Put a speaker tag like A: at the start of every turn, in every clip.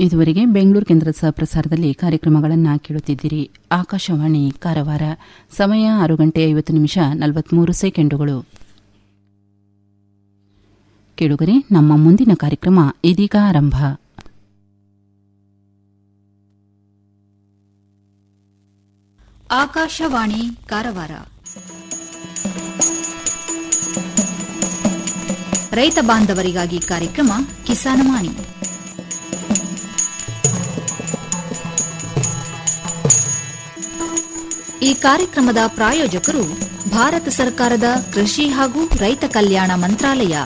A: ಇದುವರೆಗೆ ಬೆಂಗಳೂರು ಕೇಂದ್ರದ ಸಹಪ್ರಸಾರದಲ್ಲಿ ಕಾರ್ಯಕ್ರಮಗಳನ್ನು ಕೇಳುತ್ತಿದ್ದೀರಿ ಆಕಾಶವಾಣಿ ಕಾರವಾರ ಸಮಯ ಆರು ಗಂಟೆ ಐವತ್ತು ನಿಮಿಷ ನಲವತ್ಮೂರು ಸೆಕೆಂಡುಗಳು ಕೇಳುಗರೆ ನಮ್ಮ ಮುಂದಿನ ಕಾರ್ಯಕ್ರಮ ಇದೀಗ ಆರಂಭ
B: ಆಕಾಶವಾಣಿ ಕಾರವಾರ ರೈತ ಬಾಂಧವರಿಗಾಗಿ ಕಾರ್ಯಕ್ರಮ ಕಿಸಾನವಾಣಿ ಈ ಕಾರ್ಯಕ್ರಮದ ಪ್ರಾಯೋಜಕರು ಭಾರತ ಸರ್ಕಾರದ ಕೃಷಿ ಹಾಗೂ ರೈತ ಕಲ್ಯಾಣ ಮಂತ್ರಾಲಯ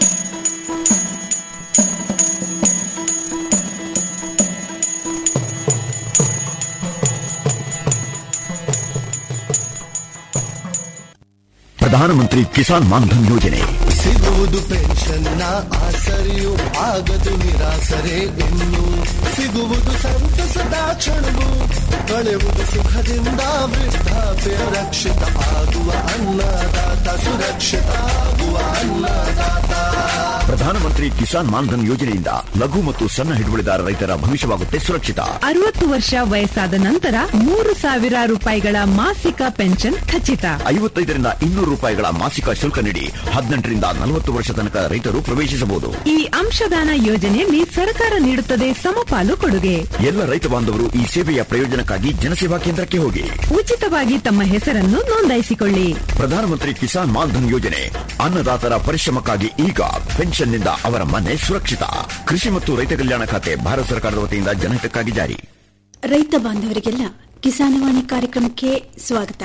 C: ಪ್ರಧಾನಮಂತ್ರಿ ಕಿಸಾನ್ ಮಾನ್ಧನ್ ಯೋಜನೆ
D: ಸಿಗುವುದು ಪೆನ್ಷನ್ನ ಆಸರೆಯು ಆಗದು ನಿರಾಸರೆ ಇನ್ನು ಸಿಗುವುದು ಸಂತಸದ ಕ್ಷಣವು ಕಳೆಯುವುದು ಸುಖದಿಂದ ವೃದ್ಧಾಪ್ಯ ರಕ್ಷಿತ ಆಗುವ ಅನ್ನದಾತ ಸುರಕ್ಷಿತ ಆಗುವ ಅನ್ನದಾತ
C: ಪ್ರಧಾನಮಂತ್ರಿ ಕಿಸಾನ್ ಮಾನ್ಧನ್ ಯೋಜನೆಯಿಂದ ಲಘು ಮತ್ತು ಸಣ್ಣ ಹಿಡುವಳಿದಾರ ರೈತರ ಭವಿಷ್ಯವಾಗುತ್ತೆ ಸುರಕ್ಷಿತ
E: ಅರವತ್ತು ವರ್ಷ ವಯಸ್ಸಾದ ನಂತರ ಮೂರು ಸಾವಿರ ರೂಪಾಯಿಗಳ ಮಾಸಿಕ ಪೆನ್ಷನ್ ಖಚಿತ
C: ಐವತ್ತೈದರಿಂದ ಇನ್ನೂರು ರೂಪಾಯಿಗಳ ಮಾಸಿಕ ಶುಲ್ಕ ನೀಡಿ ಹದಿನೆಂಟರಿಂದ ನಲವತ್ತು ವರ್ಷ ತನಕ ರೈತರು ಪ್ರವೇಶಿಸಬಹುದು
E: ಈ ಅಂಶದಾನ ಯೋಜನೆಯಲ್ಲಿ ಸರ್ಕಾರ ನೀಡುತ್ತದೆ ಸಮಪಾಲು ಕೊಡುಗೆ
C: ಎಲ್ಲ ರೈತ ಬಾಂಧವರು ಈ ಸೇವೆಯ ಪ್ರಯೋಜನಕ್ಕಾಗಿ ಜನಸೇವಾ ಕೇಂದ್ರಕ್ಕೆ ಹೋಗಿ
E: ಉಚಿತವಾಗಿ ತಮ್ಮ ಹೆಸರನ್ನು ನೋಂದಾಯಿಸಿಕೊಳ್ಳಿ
C: ಪ್ರಧಾನಮಂತ್ರಿ ಕಿಸಾನ್ ಮಾನ್ಧನ್ ಯೋಜನೆ ಅನ್ನದಾತರ ಪರಿಶ್ರಮಕ್ಕಾಗಿ ಈಗ ಪೆನ್ಷನ್ನಿಂದ ಅವರ ಮನೆ ಸುರಕ್ಷಿತ ಕೃಷಿ ಮತ್ತು ರೈತ ಕಲ್ಯಾಣ ಖಾತೆ ಭಾರತ ಸರ್ಕಾರದ ವತಿಯಿಂದ ಜನಹಿತಕ್ಕಾಗಿ ಜಾರಿ
F: ರೈತ ಬಾಂಧವರಿಗೆಲ್ಲ ಕಿಸಾನವಾಣಿ ಕಾರ್ಯಕ್ರಮಕ್ಕೆ ಸ್ವಾಗತ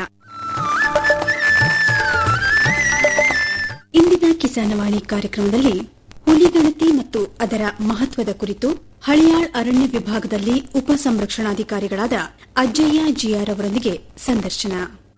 F: ಇಂದಿನ ಕಿಸಾನವಾಣಿ ಕಾರ್ಯಕ್ರಮದಲ್ಲಿ ಹುಲಿಗಣತಿ ಮತ್ತು ಅದರ ಮಹತ್ವದ ಕುರಿತು ಹಳಿಯಾಳ್ ಅರಣ್ಯ ವಿಭಾಗದಲ್ಲಿ ಉಪ ಸಂರಕ್ಷಣಾಧಿಕಾರಿಗಳಾದ ಅಜ್ಜಯ್ಯ ಜಿಆರ್ ಅವರೊಂದಿಗೆ ಸಂದರ್ಶನ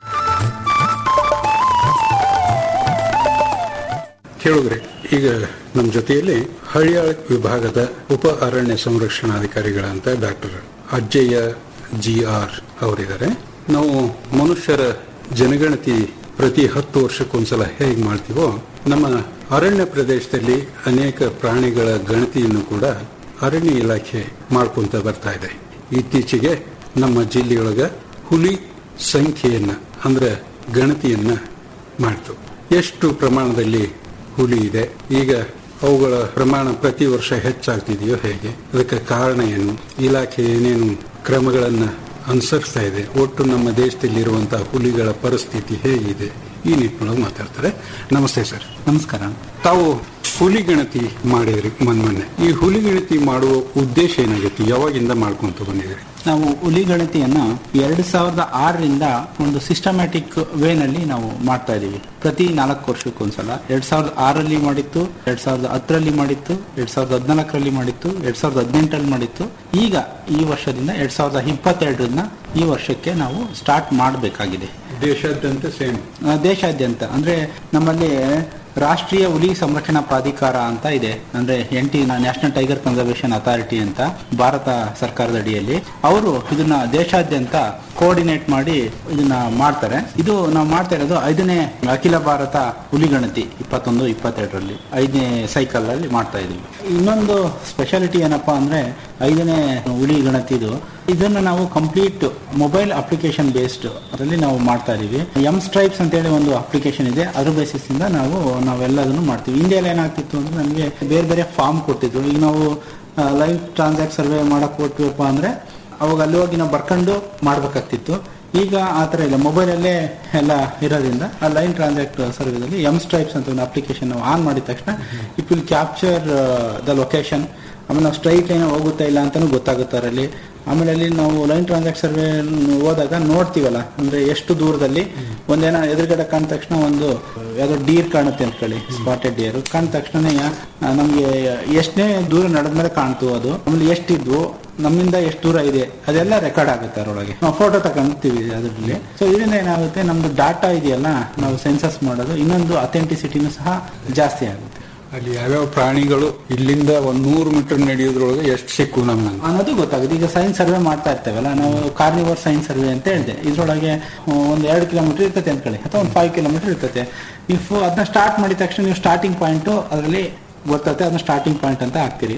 G: ಕೇಳುಗ್ರೆ ಈಗ ನಮ್ಮ ಜೊತೆಯಲ್ಲಿ ಹಳಿಯಾಳ ವಿಭಾಗದ ಉಪ ಅರಣ್ಯ ಸಂರಕ್ಷಣಾಧಿಕಾರಿಗಳಂತ ಡಾಕ್ಟರ್ ಅಜ್ಜಯ್ಯ ಜಿ ಆರ್ ಅವರಿದ್ದಾರೆ ನಾವು ಮನುಷ್ಯರ ಜನಗಣತಿ ಪ್ರತಿ ಹತ್ತು ವರ್ಷಕ್ಕೊಂದ್ಸಲ ಹೇಗೆ ಮಾಡ್ತೀವೋ ನಮ್ಮ ಅರಣ್ಯ ಪ್ರದೇಶದಲ್ಲಿ ಅನೇಕ ಪ್ರಾಣಿಗಳ ಗಣತಿಯನ್ನು ಕೂಡ ಅರಣ್ಯ ಇಲಾಖೆ ಮಾಡ್ಕೊಂತ ಬರ್ತಾ ಇದೆ ಇತ್ತೀಚೆಗೆ ನಮ್ಮ ಜಿಲ್ಲೆಯೊಳಗ ಹುಲಿ ಸಂಖ್ಯೆಯನ್ನ ಅಂದ್ರೆ ಗಣತಿಯನ್ನ ಮಾಡ್ತು ಎಷ್ಟು ಪ್ರಮಾಣದಲ್ಲಿ ಹುಲಿ ಇದೆ ಈಗ ಅವುಗಳ ಪ್ರಮಾಣ ಪ್ರತಿ ವರ್ಷ ಹೆಚ್ಚಾಗ್ತಿದೆಯೋ ಹೇಗೆ ಅದಕ್ಕೆ ಕಾರಣ ಏನು ಇಲಾಖೆ ಏನೇನು ಕ್ರಮಗಳನ್ನ ಅನುಸರಿಸ್ತಾ ಇದೆ ಒಟ್ಟು ನಮ್ಮ ದೇಶದಲ್ಲಿರುವಂತಹ ಹುಲಿಗಳ ಪರಿಸ್ಥಿತಿ ಹೇಗಿದೆ ಈ ನಿಟ್ಟಿನೊಳಗೆ ಮಾತಾಡ್ತಾರೆ ನಮಸ್ತೆ ಸರ್
H: ನಮಸ್ಕಾರ
G: ತಾವು ಹುಲಿ ಗಣತಿ ಮಾಡಿದ್ರಿ ಮೊನ್ನೆ ಈ ಹುಲಿ ಗಣತಿ ಮಾಡುವ ಉದ್ದೇಶ ಏನಾಗಿತ್ತು ಯಾವಾಗಿಂದ ಮಾಡ್ಕೊಂತ ಬಂದಿದ್ರಿ
H: ನಾವು ಹುಲಿ ಗಣತಿಯನ್ನ ಎರಡು ಸಾವಿರದ ಆರರಿಂದ ಒಂದು ಸಿಸ್ಟಮ್ಯಾಟಿಕ್ ವೇನಲ್ಲಿ ನಾವು ಮಾಡ್ತಾ ಇದೀವಿ ಪ್ರತಿ ನಾಲ್ಕು ವರ್ಷಕ್ಕೊಂದ್ಸಲ ಎರಡ್ ಸಾವಿರದ ಆರಲ್ಲಿ ಮಾಡಿತ್ತು ಎರಡ್ ಸಾವಿರದ ಹತ್ತರಲ್ಲಿ ಮಾಡಿತ್ತು ಎರಡ್ ಸಾವಿರದ ಹದಿನಾಲ್ಕರಲ್ಲಿ ಮಾಡಿತ್ತು ಎರಡ್ ಸಾವಿರದ ಹದಿನೆಂಟರಲ್ಲಿ ಮಾಡಿತ್ತು ಈಗ ಈ ವರ್ಷದಿಂದ ಎರಡ್ ಸಾವಿರದ ಇಪ್ಪತ್ತೆರಡರಿಂದ ಈ ವರ್ಷಕ್ಕೆ ನಾವು ಸ್ಟಾರ್ಟ್ ಮಾಡಬೇಕಾಗಿದೆ
G: ದೇಶಾದ್ಯಂತ ಸೇಮ್
H: ದೇಶಾದ್ಯಂತ ಅಂದ್ರೆ ನಮ್ಮಲ್ಲಿ ರಾಷ್ಟ್ರೀಯ ಹುಲಿ ಸಂರಕ್ಷಣಾ ಪ್ರಾಧಿಕಾರ ಅಂತ ಇದೆ ಅಂದ್ರೆ N T national tiger conservation authority ಅಂತ ಭಾರತ ಸರ್ಕಾರದ ಅಡಿಯಲ್ಲಿ ಅವರು ಇದನ್ನ ದೇಶಾದ್ಯಂತ ಕೋಆರ್ಡಿನೇಟ್ ಮಾಡಿ ಇದನ್ನ ಮಾಡ್ತಾರೆ ಇದು ನಾವು ಮಾಡ್ತಾ ಇರೋದು ಐದನೇ ಅಖಿಲ ಭಾರತ ಹುಲಿ ಗಣತಿ ಇಪ್ಪತ್ತೊಂದು ಇಪ್ಪತ್ತೆರಡರಲ್ಲಿ ಐದನೇ ಸೈಕಲ್ ಅಲ್ಲಿ ಮಾಡ್ತಾ ಇದೀವಿ ಇನ್ನೊಂದು ಸ್ಪೆಷಾಲಿಟಿ ಏನಪ್ಪಾ ಅಂದ್ರೆ ಐದನೇ ಹುಲಿ ಗಣತಿದು ಇದನ್ನ ನಾವು ಕಂಪ್ಲೀಟ್ ಮೊಬೈಲ್ ಅಪ್ಲಿಕೇಶನ್ ಬೇಸ್ಡ್ ಅದರಲ್ಲಿ ನಾವು ಮಾಡ್ತಾ ಇದೀವಿ ಎಂ ಸ್ಟ್ರೈಪ್ಸ್ ಅಂತ ಹೇಳಿ ಒಂದು ಅಪ್ಲಿಕೇಶನ್ ಇದೆ ಅದ್ರ ಬೇಸಿಸ್ ಇಂದ ನಾವು ನಾವೆಲ್ಲದನ್ನು ಮಾಡ್ತೀವಿ ಇಂಡಿಯಾದಲ್ಲಿ ಏನಾಗ್ತಿತ್ತು ಅಂದ್ರೆ ನಮಗೆ ಬೇರೆ ಬೇರೆ ಫಾರ್ಮ್ ಕೊಟ್ಟಿದ್ರು ಈಗ ನಾವು ಲೈವ್ ಟ್ರಾನ್ಸಾಕ್ಟ್ ಸರ್ವೆ ಮಾಡಕ್ ಕೊಟ್ವಪ್ಪ ಅಂದ್ರೆ ಅವಾಗ ಅಲ್ಲಿ ಹೋಗಿ ನಾವು ಬರ್ಕೊಂಡು ಮಾಡ್ಬೇಕಾಗ್ತಿತ್ತು ಈಗ ಆ ಥರ ಇಲ್ಲ ಮೊಬೈಲಲ್ಲೇ ಎಲ್ಲ ಇರೋದ್ರಿಂದ ಆ ಲೈನ್ ಟ್ರಾನ್ಸಾಕ್ಟ್ ಸರ್ವಿಸಲ್ಲಿ ಎಂ ಸ್ಟ್ರೈಪ್ಸ್ ಅಂತ ಒಂದು ಅಪ್ಲಿಕೇಶನ್ ನಾವು ಆನ್ ಮಾಡಿದ ತಕ್ಷಣ it will capture the location ಆಮೇಲೆ ನಾವು ಸ್ಟ್ರೈಟ್ ಲೈನ್ ಹೋಗುತ್ತಾ ಇಲ್ಲ ಅಂತಾನು ಗೊತ್ತಾಗುತ್ತೆ ಅದರಲ್ಲಿ ಆಮೇಲೆ ಅಲ್ಲಿ ನಾವು ಲೈನ್ ಟ್ರಾನ್ಸಾಕ್ಟ್ ಸರ್ವೆ ಹೋದಾಗ ನೋಡ್ತೀವಲ್ಲ ಅಂದ್ರೆ ಎಷ್ಟು ದೂರದಲ್ಲಿ ಒಂದೇನೋ ಎದುರುಗಡೆ ಕಾಣ ತಕ್ಷಣ ಒಂದು ಯಾವ್ದೋ ಡೀರ್ ಕಾಣುತ್ತೆ ಅನ್ಕೊಳ್ಳಿ ಸ್ಪಾಟೆಡ್ ಡೀರ್ ಕಾಣ ತಕ್ಷಣ ನಮ್ಗೆ ಎಷ್ಟನೇ ದೂರ ನಡೆದ್ಮೇಲೆ ಕಾಣ್ತು ಅದು ಆಮೇಲೆ ಎಷ್ಟಿದ್ವು ನಮ್ಮಿಂದ ಎಷ್ಟು ದೂರ ಇದೆ ಅದೆಲ್ಲ ರೆಕಾರ್ಡ್ ಆಗುತ್ತೆ ಅದರೊಳಗೆ ನಾವು ಫೋಟೋ ತಗೊಂತೀವಿ ಅದರಲ್ಲಿ ಸೊ ಇದರಿಂದ ಏನಾಗುತ್ತೆ ನಮ್ದು ಡಾಟಾ ಇದೆಯಲ್ಲ ನಾವು ಸೆನ್ಸಸ್ ಮಾಡೋದು ಇನ್ನೊಂದು ಅಥೆಂಟಿಸಿಟಿನೂ ಸಹ ಜಾಸ್ತಿ ಆಗುತ್ತೆ
G: ಅಲ್ಲಿ ಯಾವ್ಯಾವ ಪ್ರಾಣಿಗಳು ಇಲ್ಲಿಂದ ಒಂದ್ ನೂರು ಮೀಟರ್ ನಡೆಯೋದ್ರೊಳಗೆ ಎಷ್ಟು ಸಿಕ್ಕು ನಮ್ಗೆ
H: ಅನ್ನೋದು ಗೊತ್ತಾಗುತ್ತೆ ಈಗ ಸೈನ್ಸ್ ಸರ್ವೆ ಮಾಡ್ತಾ ಇರ್ತೇವಲ್ಲ ನಾವು ಕಾರ್ನಿವರ್ ಸೈನ್ಸ್ ಸರ್ವೆ ಅಂತ ಹೇಳಿದೆ ಇದ್ರೊಳಗೆ ಒಂದು ಎರಡು ಕಿಲೋಮೀಟರ್ ಇರ್ತದೆ ಅನ್ಕೊಳ್ಳಿ ಅಥವಾ ಒಂದು ಫೈವ್ ಕಿಲೋಮೀಟರ್ ಇರ್ತದೆ ನೀವು ಅದನ್ನ ಸ್ಟಾರ್ಟ್ ಮಾಡಿದ ತಕ್ಷಣ ನೀವು ಸ್ಟಾರ್ಟಿಂಗ್ ಪಾಯಿಂಟ್ ಅದರಲ್ಲಿ ಗೊತ್ತಾಗುತ್ತೆ ಅದನ್ನ ಸ್ಟಾರ್ಟಿಂಗ್ ಪಾಯಿಂಟ್ ಅಂತ ಹಾಕ್ತೀರಿ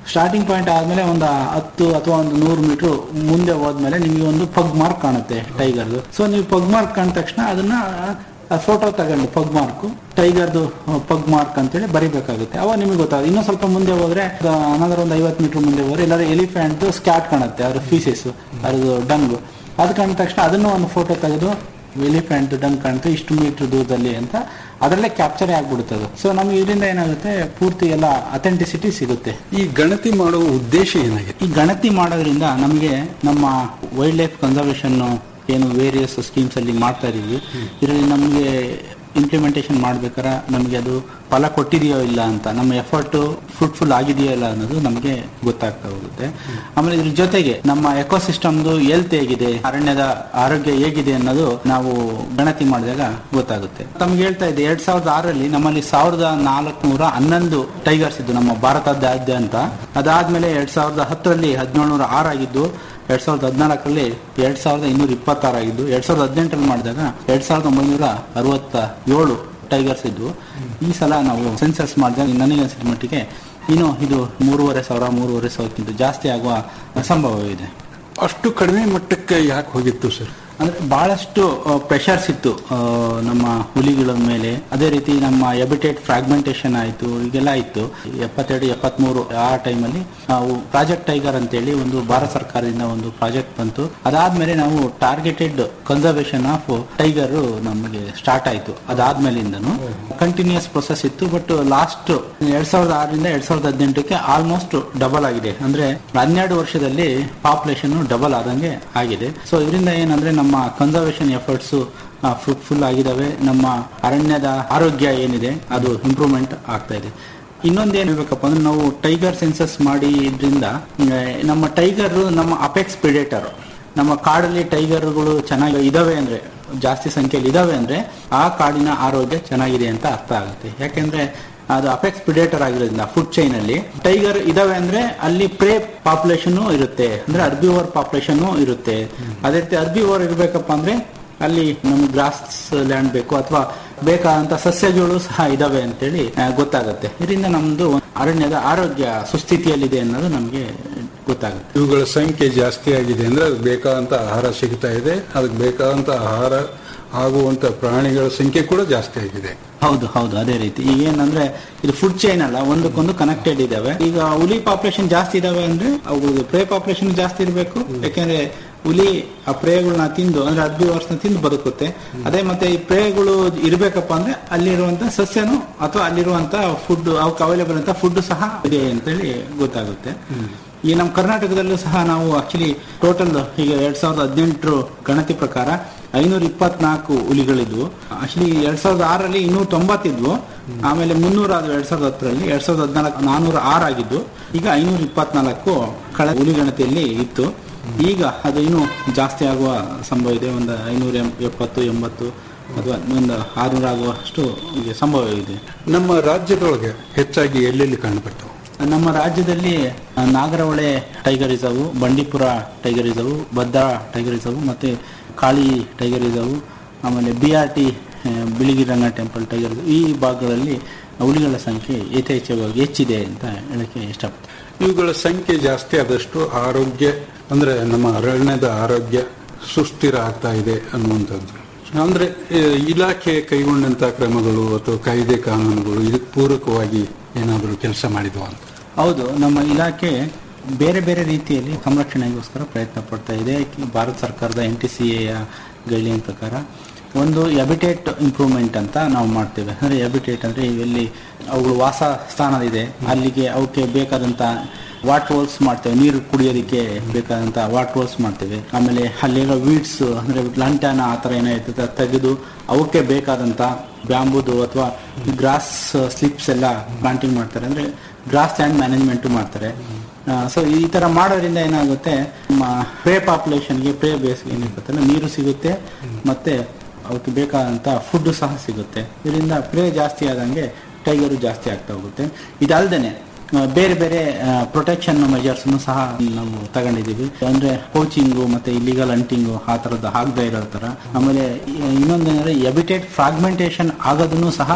H: ಸ್ಟಾರ್ಟಿಂಗ್ ಪಾಯಿಂಟ್ ಆದ್ಮೇಲೆ ಒಂದು ಹತ್ತು ಅಥವಾ ಒಂದು ನೂರು ಮೀಟರ್ ಮುಂದೆ ಹೋದ್ಮೇಲೆ ನಿಮಗೆ ಒಂದು ಪಗ್ ಮಾರ್ಕ್ ಕಾಣುತ್ತೆ ಟೈಗರ್ದು ಸೊ ನೀವು ಪಗ್ ಮಾರ್ಕ್ ಕಂಡ ತಕ್ಷಣ ಅದನ್ನ ಫೋಟೋ ತಗೊಂಡು ಪಗ್ ಮಾರ್ಕ್ ಟೈಗರ್ದು ಪಗ್ ಮಾರ್ಕ್ ಅಂತೇಳಿ ಬರಿಬೇಕಾಗುತ್ತೆ ಅವಾಗ ನಿಮಗೆ ಗೊತ್ತಾಗುತ್ತೆ ಇನ್ನೂ ಸ್ವಲ್ಪ ಮುಂದೆ ಹೋದ್ರೆ ಅನಂತರ ಒಂದು ಐವತ್ತು ಮೀಟರ್ ಮುಂದೆ ಹೋದ್ರೆ ಎಲ್ಲರೂ ಎಲಿಫೆಂಟ್ ಸ್ಕ್ಯಾಟ್ ಕಾಣುತ್ತೆ ಅದ್ರ ಫೀಸಸ್ ಅದ್ರದ್ದು ಡಂಗು ಅದು ಕಂಡ ತಕ್ಷಣ ಅದನ್ನು ಒಂದು ಫೋಟೋ ತೆಗೆದು ಎಲಿಫೆಂಟ್ ಡಂಗ್ ಕಾಣುತ್ತೆ ಇಷ್ಟು ಮೀಟರ್ ದೂರದಲ್ಲಿ ಅಂತ ಅದರಲ್ಲೇ ಕ್ಯಾಪ್ಚರ್ ಆಗ್ಬಿಡುತ್ತೆ ಸೊ ನಮ್ಗೆ ಇದರಿಂದ ಏನಾಗುತ್ತೆ ಪೂರ್ತಿ ಎಲ್ಲ ಅಥೆಂಟಿಸಿಟಿ ಸಿಗುತ್ತೆ
G: ಈ ಗಣತಿ ಮಾಡುವ ಉದ್ದೇಶ ಏನಾಗಿದೆ
H: ಈ ಗಣತಿ ಮಾಡೋದ್ರಿಂದ ನಮಗೆ ನಮ್ಮ ವೈಲ್ಡ್ ಲೈಫ್ ಕನ್ಸರ್ವೇಷನ್ ಏನು ವೇರಿಯಸ್ ಸ್ಕೀಮ್ಸ್ ಅಲ್ಲಿ ಮಾಡ್ತಾ ಇದೀವಿ ಇದರಲ್ಲಿ ನಮಗೆ ಇಂಪ್ಲಿಮೆಂಟೇಷನ್ ಮಾಡ್ಬೇಕಾರ ನಮಗೆ ಅದು ಫಲ ಕೊಟ್ಟಿದೆಯೋ ಇಲ್ಲ ಅಂತ ನಮ್ಮ ಎಫರ್ಟ್ ಫ್ರೂಟ್ಫುಲ್ ಆಗಿದೆಯೋ ಇಲ್ಲ ಅನ್ನೋದು ನಮಗೆ ಗೊತ್ತಾಗ್ತಾ ಹೋಗುತ್ತೆ ಆಮೇಲೆ ಇದ್ರ ಜೊತೆಗೆ ನಮ್ಮ ಎಕೋಸಿಸ್ಟಮ್ದು ಹೆಲ್ತ್ ಹೇಗಿದೆ ಅರಣ್ಯದ ಆರೋಗ್ಯ ಹೇಗಿದೆ ಅನ್ನೋದು ನಾವು ಗಣತಿ ಮಾಡಿದಾಗ ಗೊತ್ತಾಗುತ್ತೆ ತಮ್ಗೆ ಹೇಳ್ತಾ ಇದ್ದೆ ಎರಡ್ ಸಾವಿರದ ಆರಲ್ಲಿ ನಮ್ಮಲ್ಲಿ ಸಾವಿರದ ನಾಲ್ಕುನೂರ ಹನ್ನೊಂದು ಟೈಗರ್ಸ್ ಇದ್ದು ನಮ್ಮ ಭಾರತದಾದ್ಯಂತ ಅದಾದ್ಮೇಲೆ ಎರಡ್ ಸಾವಿರದ ಹತ್ತರಲ್ಲಿ ಹದಿನೇಳುನೂರ ಆರಾಗಿದ್ದು ಎರಡ್ ಸಾವಿರದ ಹದಿನಾಲ್ಕರಲ್ಲಿ ಎರಡ್ ಸಾವಿರದ ಇನ್ನೂರ ಇಪ್ಪತ್ತಾರಾಗಿದ್ದು ಎರಡ್ ಸಾವಿರದ ಹದಿನೆಂಟರಲ್ಲಿ ಮಾಡಿದಾಗ ಎರಡ್ ಸಾವಿರದ ಒಂಬೈನೂರ ಅರವತ್ತ ಏಳು ಟೈಗರ್ಸ್ ಇದ್ವು ಈ ಸಲ ನಾವು ಸೆನ್ಸಸ್ ಮಾಡಿದಾಗ ನನಗೆ ಅನ್ಸಿದ ಮಟ್ಟಿಗೆ ಇನ್ನು ಇದು ಮೂರುವರೆ ಸಾವಿರ ಮೂರುವರೆ ಸಾವಿರಕ್ಕಿಂತ ಜಾಸ್ತಿ ಆಗುವ ಸಂಭವವಿದೆ
G: ಅಷ್ಟು ಕಡಿಮೆ ಮಟ್ಟಕ್ಕೆ ಯಾಕೆ ಹೋಗಿತ್ತು ಸರ್
H: ಅಂದ್ರೆ ಬಹಳಷ್ಟು ಪ್ರೆಷರ್ಸ್ ಇತ್ತು ಆ, ನಮ್ಮ ಹುಲಿಗಳ ಮೇಲೆ ಅದೇ ರೀತಿ ನಮ್ಮ ಎಬಿಟೇಟ್ ಫ್ರಾಗ್ಮೆಂಟೇಶನ್ ಆಯ್ತು ಈಗೆಲ್ಲ ಇತ್ತು ಎಪ್ಪತ್ತೆರಡು ಎಪ್ಪತ್ಮೂರು ಆ ಟೈಮಲ್ಲಿ ನಾವು ಪ್ರಾಜೆಕ್ಟ್ ಟೈಗರ್ ಅಂತೇಳಿ ಒಂದು ಭಾರತ ಸರ್ಕಾರದಿಂದ ಒಂದು ಪ್ರಾಜೆಕ್ಟ್ ಬಂತು ಅದಾದ್ಮೇಲೆ ನಾವು ಟಾರ್ಗೆಟೆಡ್ ಕನ್ಸರ್ವೇಷನ್ ಆಫ್ ಟೈಗರ್ ನಮಗೆ ಸ್ಟಾರ್ಟ್ ಆಯ್ತು ಅದಾದ್ಮೇಲಿಂದನು ಕಂಟಿನ್ಯೂಸ್ ಪ್ರೊಸೆಸ್ ಇತ್ತು ಬಟ್ ಲಾಸ್ಟ್ ಎರಡ್ ಸಾವಿರದ ಆರರಿಂದ ಎರಡ್ ಸಾವಿರದ ಹದಿನೆಂಟಕ್ಕೆ ಆಲ್ಮೋಸ್ಟ್ ಡಬಲ್ ಆಗಿದೆ ಅಂದ್ರೆ ಹನ್ನೆರಡು ವರ್ಷದಲ್ಲಿ ಪಾಪ್ಯುಲೇಷನ್ ಡಬಲ್ ಆದಂಗೆ ಆಗಿದೆ ಸೊ ಇದರಿಂದ ಏನಂದ್ರೆ ನಮ್ಮ ಕನ್ಸರ್ವೇಷನ್ ಎಫರ್ಟ್ಸ್ ಫ್ರೂಟ್ಫುಲ್ ಆಗಿದಾವೆ ನಮ್ಮ ಅರಣ್ಯದ ಆರೋಗ್ಯ ಏನಿದೆ ಅದು ಇಂಪ್ರೂವ್ಮೆಂಟ್ ಆಗ್ತಾ ಇದೆ ಇನ್ನೊಂದು ಏನ್ ಹೇಳ್ಬೇಕಪ್ಪ ಅಂದ್ರೆ ನಾವು ಟೈಗರ್ ಸೆನ್ಸಸ್ ಮಾಡಿದ್ರಿಂದ ಆ, ನಮ್ಮ ಟೈಗರ್ ನಮ್ಮ ಅಪೆಕ್ಸ್ ಪ್ರಿಡೇಟರ್ ನಮ್ಮ ಕಾಡಲ್ಲಿ ಟೈಗರ್ಗಳು ಚೆನ್ನಾಗಿ ಇದಾವೆ ಅಂದ್ರೆ ಜಾಸ್ತಿ ಸಂಖ್ಯೆಯಲ್ಲಿ ಇದಾವೆ ಅಂದ್ರೆ ಆ ಕಾಡಿನ ಆರೋಗ್ಯ ಚೆನ್ನಾಗಿದೆ ಅಂತ ಅರ್ಥ ಆಗುತ್ತೆ ಯಾಕೆಂದ್ರೆ ಅದು ಅಪೆಕ್ಸ್ ಪ್ರಿಡೇಟರ್ ಆಗಿರೋದ್ರಿಂದ ಫುಡ್ ಚೈನ್ ಅಲ್ಲಿ ಟೈಗರ್ ಇದಾವೆ ಅಂದ್ರೆ ಅಲ್ಲಿ ಪ್ರೇ ಪಾಪ್ಯುಲೇಷನ್ ಇರುತ್ತೆ ಅಂದ್ರೆ ಅರ್ಬಿವರ್ ಪಾಪ್ಯುಲೇಷನ್ ಇರುತ್ತೆ ಅದೇ ರೀತಿ ಅರ್ಬಿವರ್ ಇರ್ಬೇಕಪ್ಪ ಅಂದ್ರೆ ಅಲ್ಲಿ ನಮ್ಗೆ ಗ್ರಾಸ್ ಲ್ಯಾಂಡ್ ಬೇಕು ಅಥವಾ ಬೇಕಾದಂತ ಸಸ್ಯಗಳು ಸಹ ಇದಾವೆ ಅಂತೇಳಿ ಆ, ಗೊತ್ತಾಗುತ್ತೆ ಇದರಿಂದ ನಮ್ದು ಅರಣ್ಯದ ಆರೋಗ್ಯ ಸುಸ್ಥಿತಿಯಲ್ಲಿದೆ ಅನ್ನೋದು ನಮಗೆ ಗೊತ್ತಾಗುತ್ತೆ
G: ಇವುಗಳ ಸಂಖ್ಯೆ ಜಾಸ್ತಿ ಆಗಿದೆ ಅಂದ್ರೆ ಅದಕ್ಕೆ ಬೇಕಾದಂತ ಆಹಾರ ಸಿಗ್ತಾ ಇದೆ ಅದಕ್ಕೆ ಬೇಕಾದಂತ ಆಹಾರ ಆಗುವಂತ ಪ್ರಾಣಿಗಳ ಸಂಖ್ಯೆ ಕೂಡ ಜಾಸ್ತಿ ಆಗಿದೆ
H: ಹೌದು ಹೌದು ಅದೇ ರೀತಿ ಈಗ ಏನಂದ್ರೆ ಇದು ಫುಡ್ ಚೈನ್ ಅಲ್ಲ ಒಂದಕ್ಕೊಂದು ಕನೆಕ್ಟೆಡ್ ಇದಾವೆ ಈಗ ಹುಲಿ ಪಾಪ್ಯುಲೇಷನ್ ಜಾಸ್ತಿ ಇದಾವೆ ಅಂದ್ರೆ ಅವುಗಳು ಪ್ರೇ ಪಾಪ್ಯುಲೇಷನ್ ಜಾಸ್ತಿ ಇರಬೇಕು ಯಾಕೆಂದ್ರೆ ಹುಲಿ ಆ ಪ್ರೇಗಳನ್ನ ತಿಂದು ಅಂದ್ರೆ ಅರ್ಬಿವರ್ಸ್ ತಿಂದು ಬದುಕುತ್ತೆ ಅದೇ ಮತ್ತೆ ಈ ಪ್ರೇಗಳು ಇರ್ಬೇಕಪ್ಪ ಅಂದ್ರೆ ಅಲ್ಲಿರುವಂತ ಸಸ್ಯನು ಅಥವಾ ಅಲ್ಲಿರುವಂತ ಫುಡ್ ಅವಕ್ಕೆ ಅವೈಲೇಬಲ್ ಅಂತ ಫುಡ್ ಸಹ ಇದೆ ಅಂತೇಳಿ ಗೊತ್ತಾಗುತ್ತೆ ಈ ನಮ್ಮ ಕರ್ನಾಟಕದಲ್ಲೂ ಸಹ ನಾವು ಆಕ್ಚುಲಿ ಟೋಟಲ್ ಈಗ ಎರಡ್ ಸಾವಿರದ ಹದಿನೆಂಟರ ಗಣತಿ ಪ್ರಕಾರ ಐನೂರ ಇಪ್ಪತ್ನಾಲ್ಕು ಹುಲಿಗಳಿದ್ವು ಆಕ್ಚುಲಿ ಎರಡ್ ಸಾವಿರದ ಆರರಲ್ಲಿ ಇನ್ನೂರ ತೊಂಬತ್ತಿದ್ವು ಆಮೇಲೆ ಮುನ್ನೂರ ಆದವು ಎರಡ್ ಸಾವಿರದ ಹತ್ತರಲ್ಲಿ ಎರಡ್ ಸಾವಿರದ ಹದಿನಾಲ್ಕು ನಾನೂರ ಆರು ಆಗಿದ್ದು ಈಗ ಐನೂರ ಇಪ್ಪತ್ನಾಲ್ಕು ಕಳೆ ಹುಲಿ ಗಣತಿಯಲ್ಲಿ ಇತ್ತು ಈಗ ಅದು ಇನ್ನೂ ಜಾಸ್ತಿ ಆಗುವ ಸಂಭವ ಇದೆ ಒಂದು ಐನೂರ ಎಂ- ಎಪ್ಪತ್ತು ಎಂಬತ್ತು ಅಥವಾ ಒಂದು ಆರುನೂರ ಆಗುವಷ್ಟು ಈಗ ಸಂಭವ ಇದೆ
G: ನಮ್ಮ ರಾಜ್ಯದೊಳಗೆ ಹೆಚ್ಚಾಗಿ ಎಲ್ಲೆಲ್ಲಿ ಕಂಡುಬರ್ತವೆ
H: ನಮ್ಮ ರಾಜ್ಯದಲ್ಲಿ ಆ, Nagarahole tiger reserve Bandipur tiger reserve Bhadra tiger reserve ಮತ್ತೆ ಕಾಳಿ ಟೈಗರ್ ರಿಸರ್ವ್ ಆಮೇಲೆ B R T Biligiranga temple tiger reserve ಈ ಭಾಗಗಳಲ್ಲಿ ಹುಲಿಗಳ ಸಂಖ್ಯೆ ಯಥೇಚ್ಛವಾಗಿ ಹೆಚ್ಚಿದೆ ಅಂತ ಹೇಳಕ್ಕೆ ಇಷ್ಟಪಡ್ತೀನಿ
G: ಇವುಗಳ ಸಂಖ್ಯೆ ಜಾಸ್ತಿ ಆದಷ್ಟು ಆರೋಗ್ಯ ಅಂದ್ರೆ ನಮ್ಮ ಅರಣ್ಯದ ಆರೋಗ್ಯ ಸುಸ್ಥಿರ ಆಗ್ತಾ ಇದೆ ಅನ್ನುವಂಥದ್ದು ಅಂದ್ರೆ ಆ, ಇಲಾಖೆ ಕೈಗೊಂಡಂತ ಕ್ರಮಗಳು ಅಥವಾ ಕಾಯ್ದೆ ಕಾನೂನುಗಳು ಇದಕ್ಕೆ ಪೂರಕವಾಗಿ ಏನಾದರೂ ಕೆಲಸ ಮಾಡಿದ್ವಾ ಅಂತ
H: ಹೌದು ನಮ್ಮ ಇಲಾಖೆ ಬೇರೆ ಬೇರೆ ರೀತಿಯಲ್ಲಿ ಸಂರಕ್ಷಣೆಗೋಸ್ಕರ ಪ್ರಯತ್ನ ಪಡ್ತಾ ಇದೆ ಭಾರತ ಸರ್ಕಾರದ N T C A guideline ಪ್ರಕಾರ ಒಂದು ಎಬಿಟೇಟ್ ಇಂಪ್ರೂವ್ಮೆಂಟ್ ಅಂತ ನಾವು ಮಾಡ್ತೇವೆ ಅಂದರೆ ಎಬಿಟೇಟ್ ಅಂದರೆ ಇವೆಲ್ಲಿ ಅವುಗಳು ವಾಸ ಸ್ಥಾನ ಇದೆ ಅಲ್ಲಿಗೆ ಅವಕ್ಕೆ ಬೇಕಾದಂಥ ವಾಟರ್ ಹೋಲ್ಸ್ ಮಾಡ್ತೇವೆ ನೀರು ಕುಡಿಯೋದಕ್ಕೆ ಬೇಕಾದಂಥ ವಾಟರ್ ಹೋಲ್ಸ್ ಮಾಡ್ತೇವೆ ಆಮೇಲೆ ಅಲ್ಲಿರೋ ವೀಡ್ಸ್ ಅಂದರೆ ಲಂಟಾನ ಆ ಥರ ಏನೋ ಇರ್ತದೆ ಅದ್ ತೆಗೆದು ಅವಕ್ಕೆ ಬೇಕಾದಂಥ ಬ್ಯಾಂಬುದು ಅಥವಾ ಗ್ರಾಸ್ ಸ್ಲಿಪ್ಸ್ ಎಲ್ಲ ಪ್ಲಾಂಟಿಂಗ್ ಮಾಡ್ತಾರೆ ಅಂದರೆ ಗ್ರಾಸ್ ಲ್ಯಾಂಡ್ ಮ್ಯಾನೇಜ್ಮೆಂಟ್ ಮಾಡ್ತಾರೆ ಸೊ ಈ ತರ ಮಾಡೋದ್ರಿಂದ ಏನಾಗುತ್ತೆ ನಮ್ಮ ಪ್ರೇ ಪಾಪ್ಯುಲೇಷನ್ಗೆ ಪ್ರೇ ಬೇಸ್ ಏನಿರುತ್ತಲ್ಲ ನೀರು ಸಿಗುತ್ತೆ ಮತ್ತೆ ಅವಕ್ಕೆ ಬೇಕಾದಂತ ಫುಡ್ ಸಹ ಸಿಗುತ್ತೆ ಇದರಿಂದ ಪ್ರೇ ಜಾಸ್ತಿ ಆದಂಗೆ ಟೈಗರು ಜಾಸ್ತಿ ಆಗ್ತಾ ಹೋಗುತ್ತೆ ಇದಲ್ದೇನೆ ಆ, ಬೇರೆ ಬೇರೆ ಪ್ರೊಟೆಕ್ಷನ್ ಮೆಜರ್ಸ್ ಸಹ ನಾವು ತಗೊಂಡಿದೀವಿ ಅಂದ್ರೆ ಕೋಚಿಂಗು ಮತ್ತೆ ಇಲ್ಲಿಗಲ್ ಅಂಟಿಂಗು ಆ ತರದ ಆಗದೆ ಇರೋ ತರ ಆಮೇಲೆ ಇನ್ನೊಂದೇನಂದ್ರೆ ಎಬಿಟೇಟ್ ಫ್ರಾಗ್ಮೆಂಟೇಶನ್ ಆಗೋದನ್ನು ಸಹ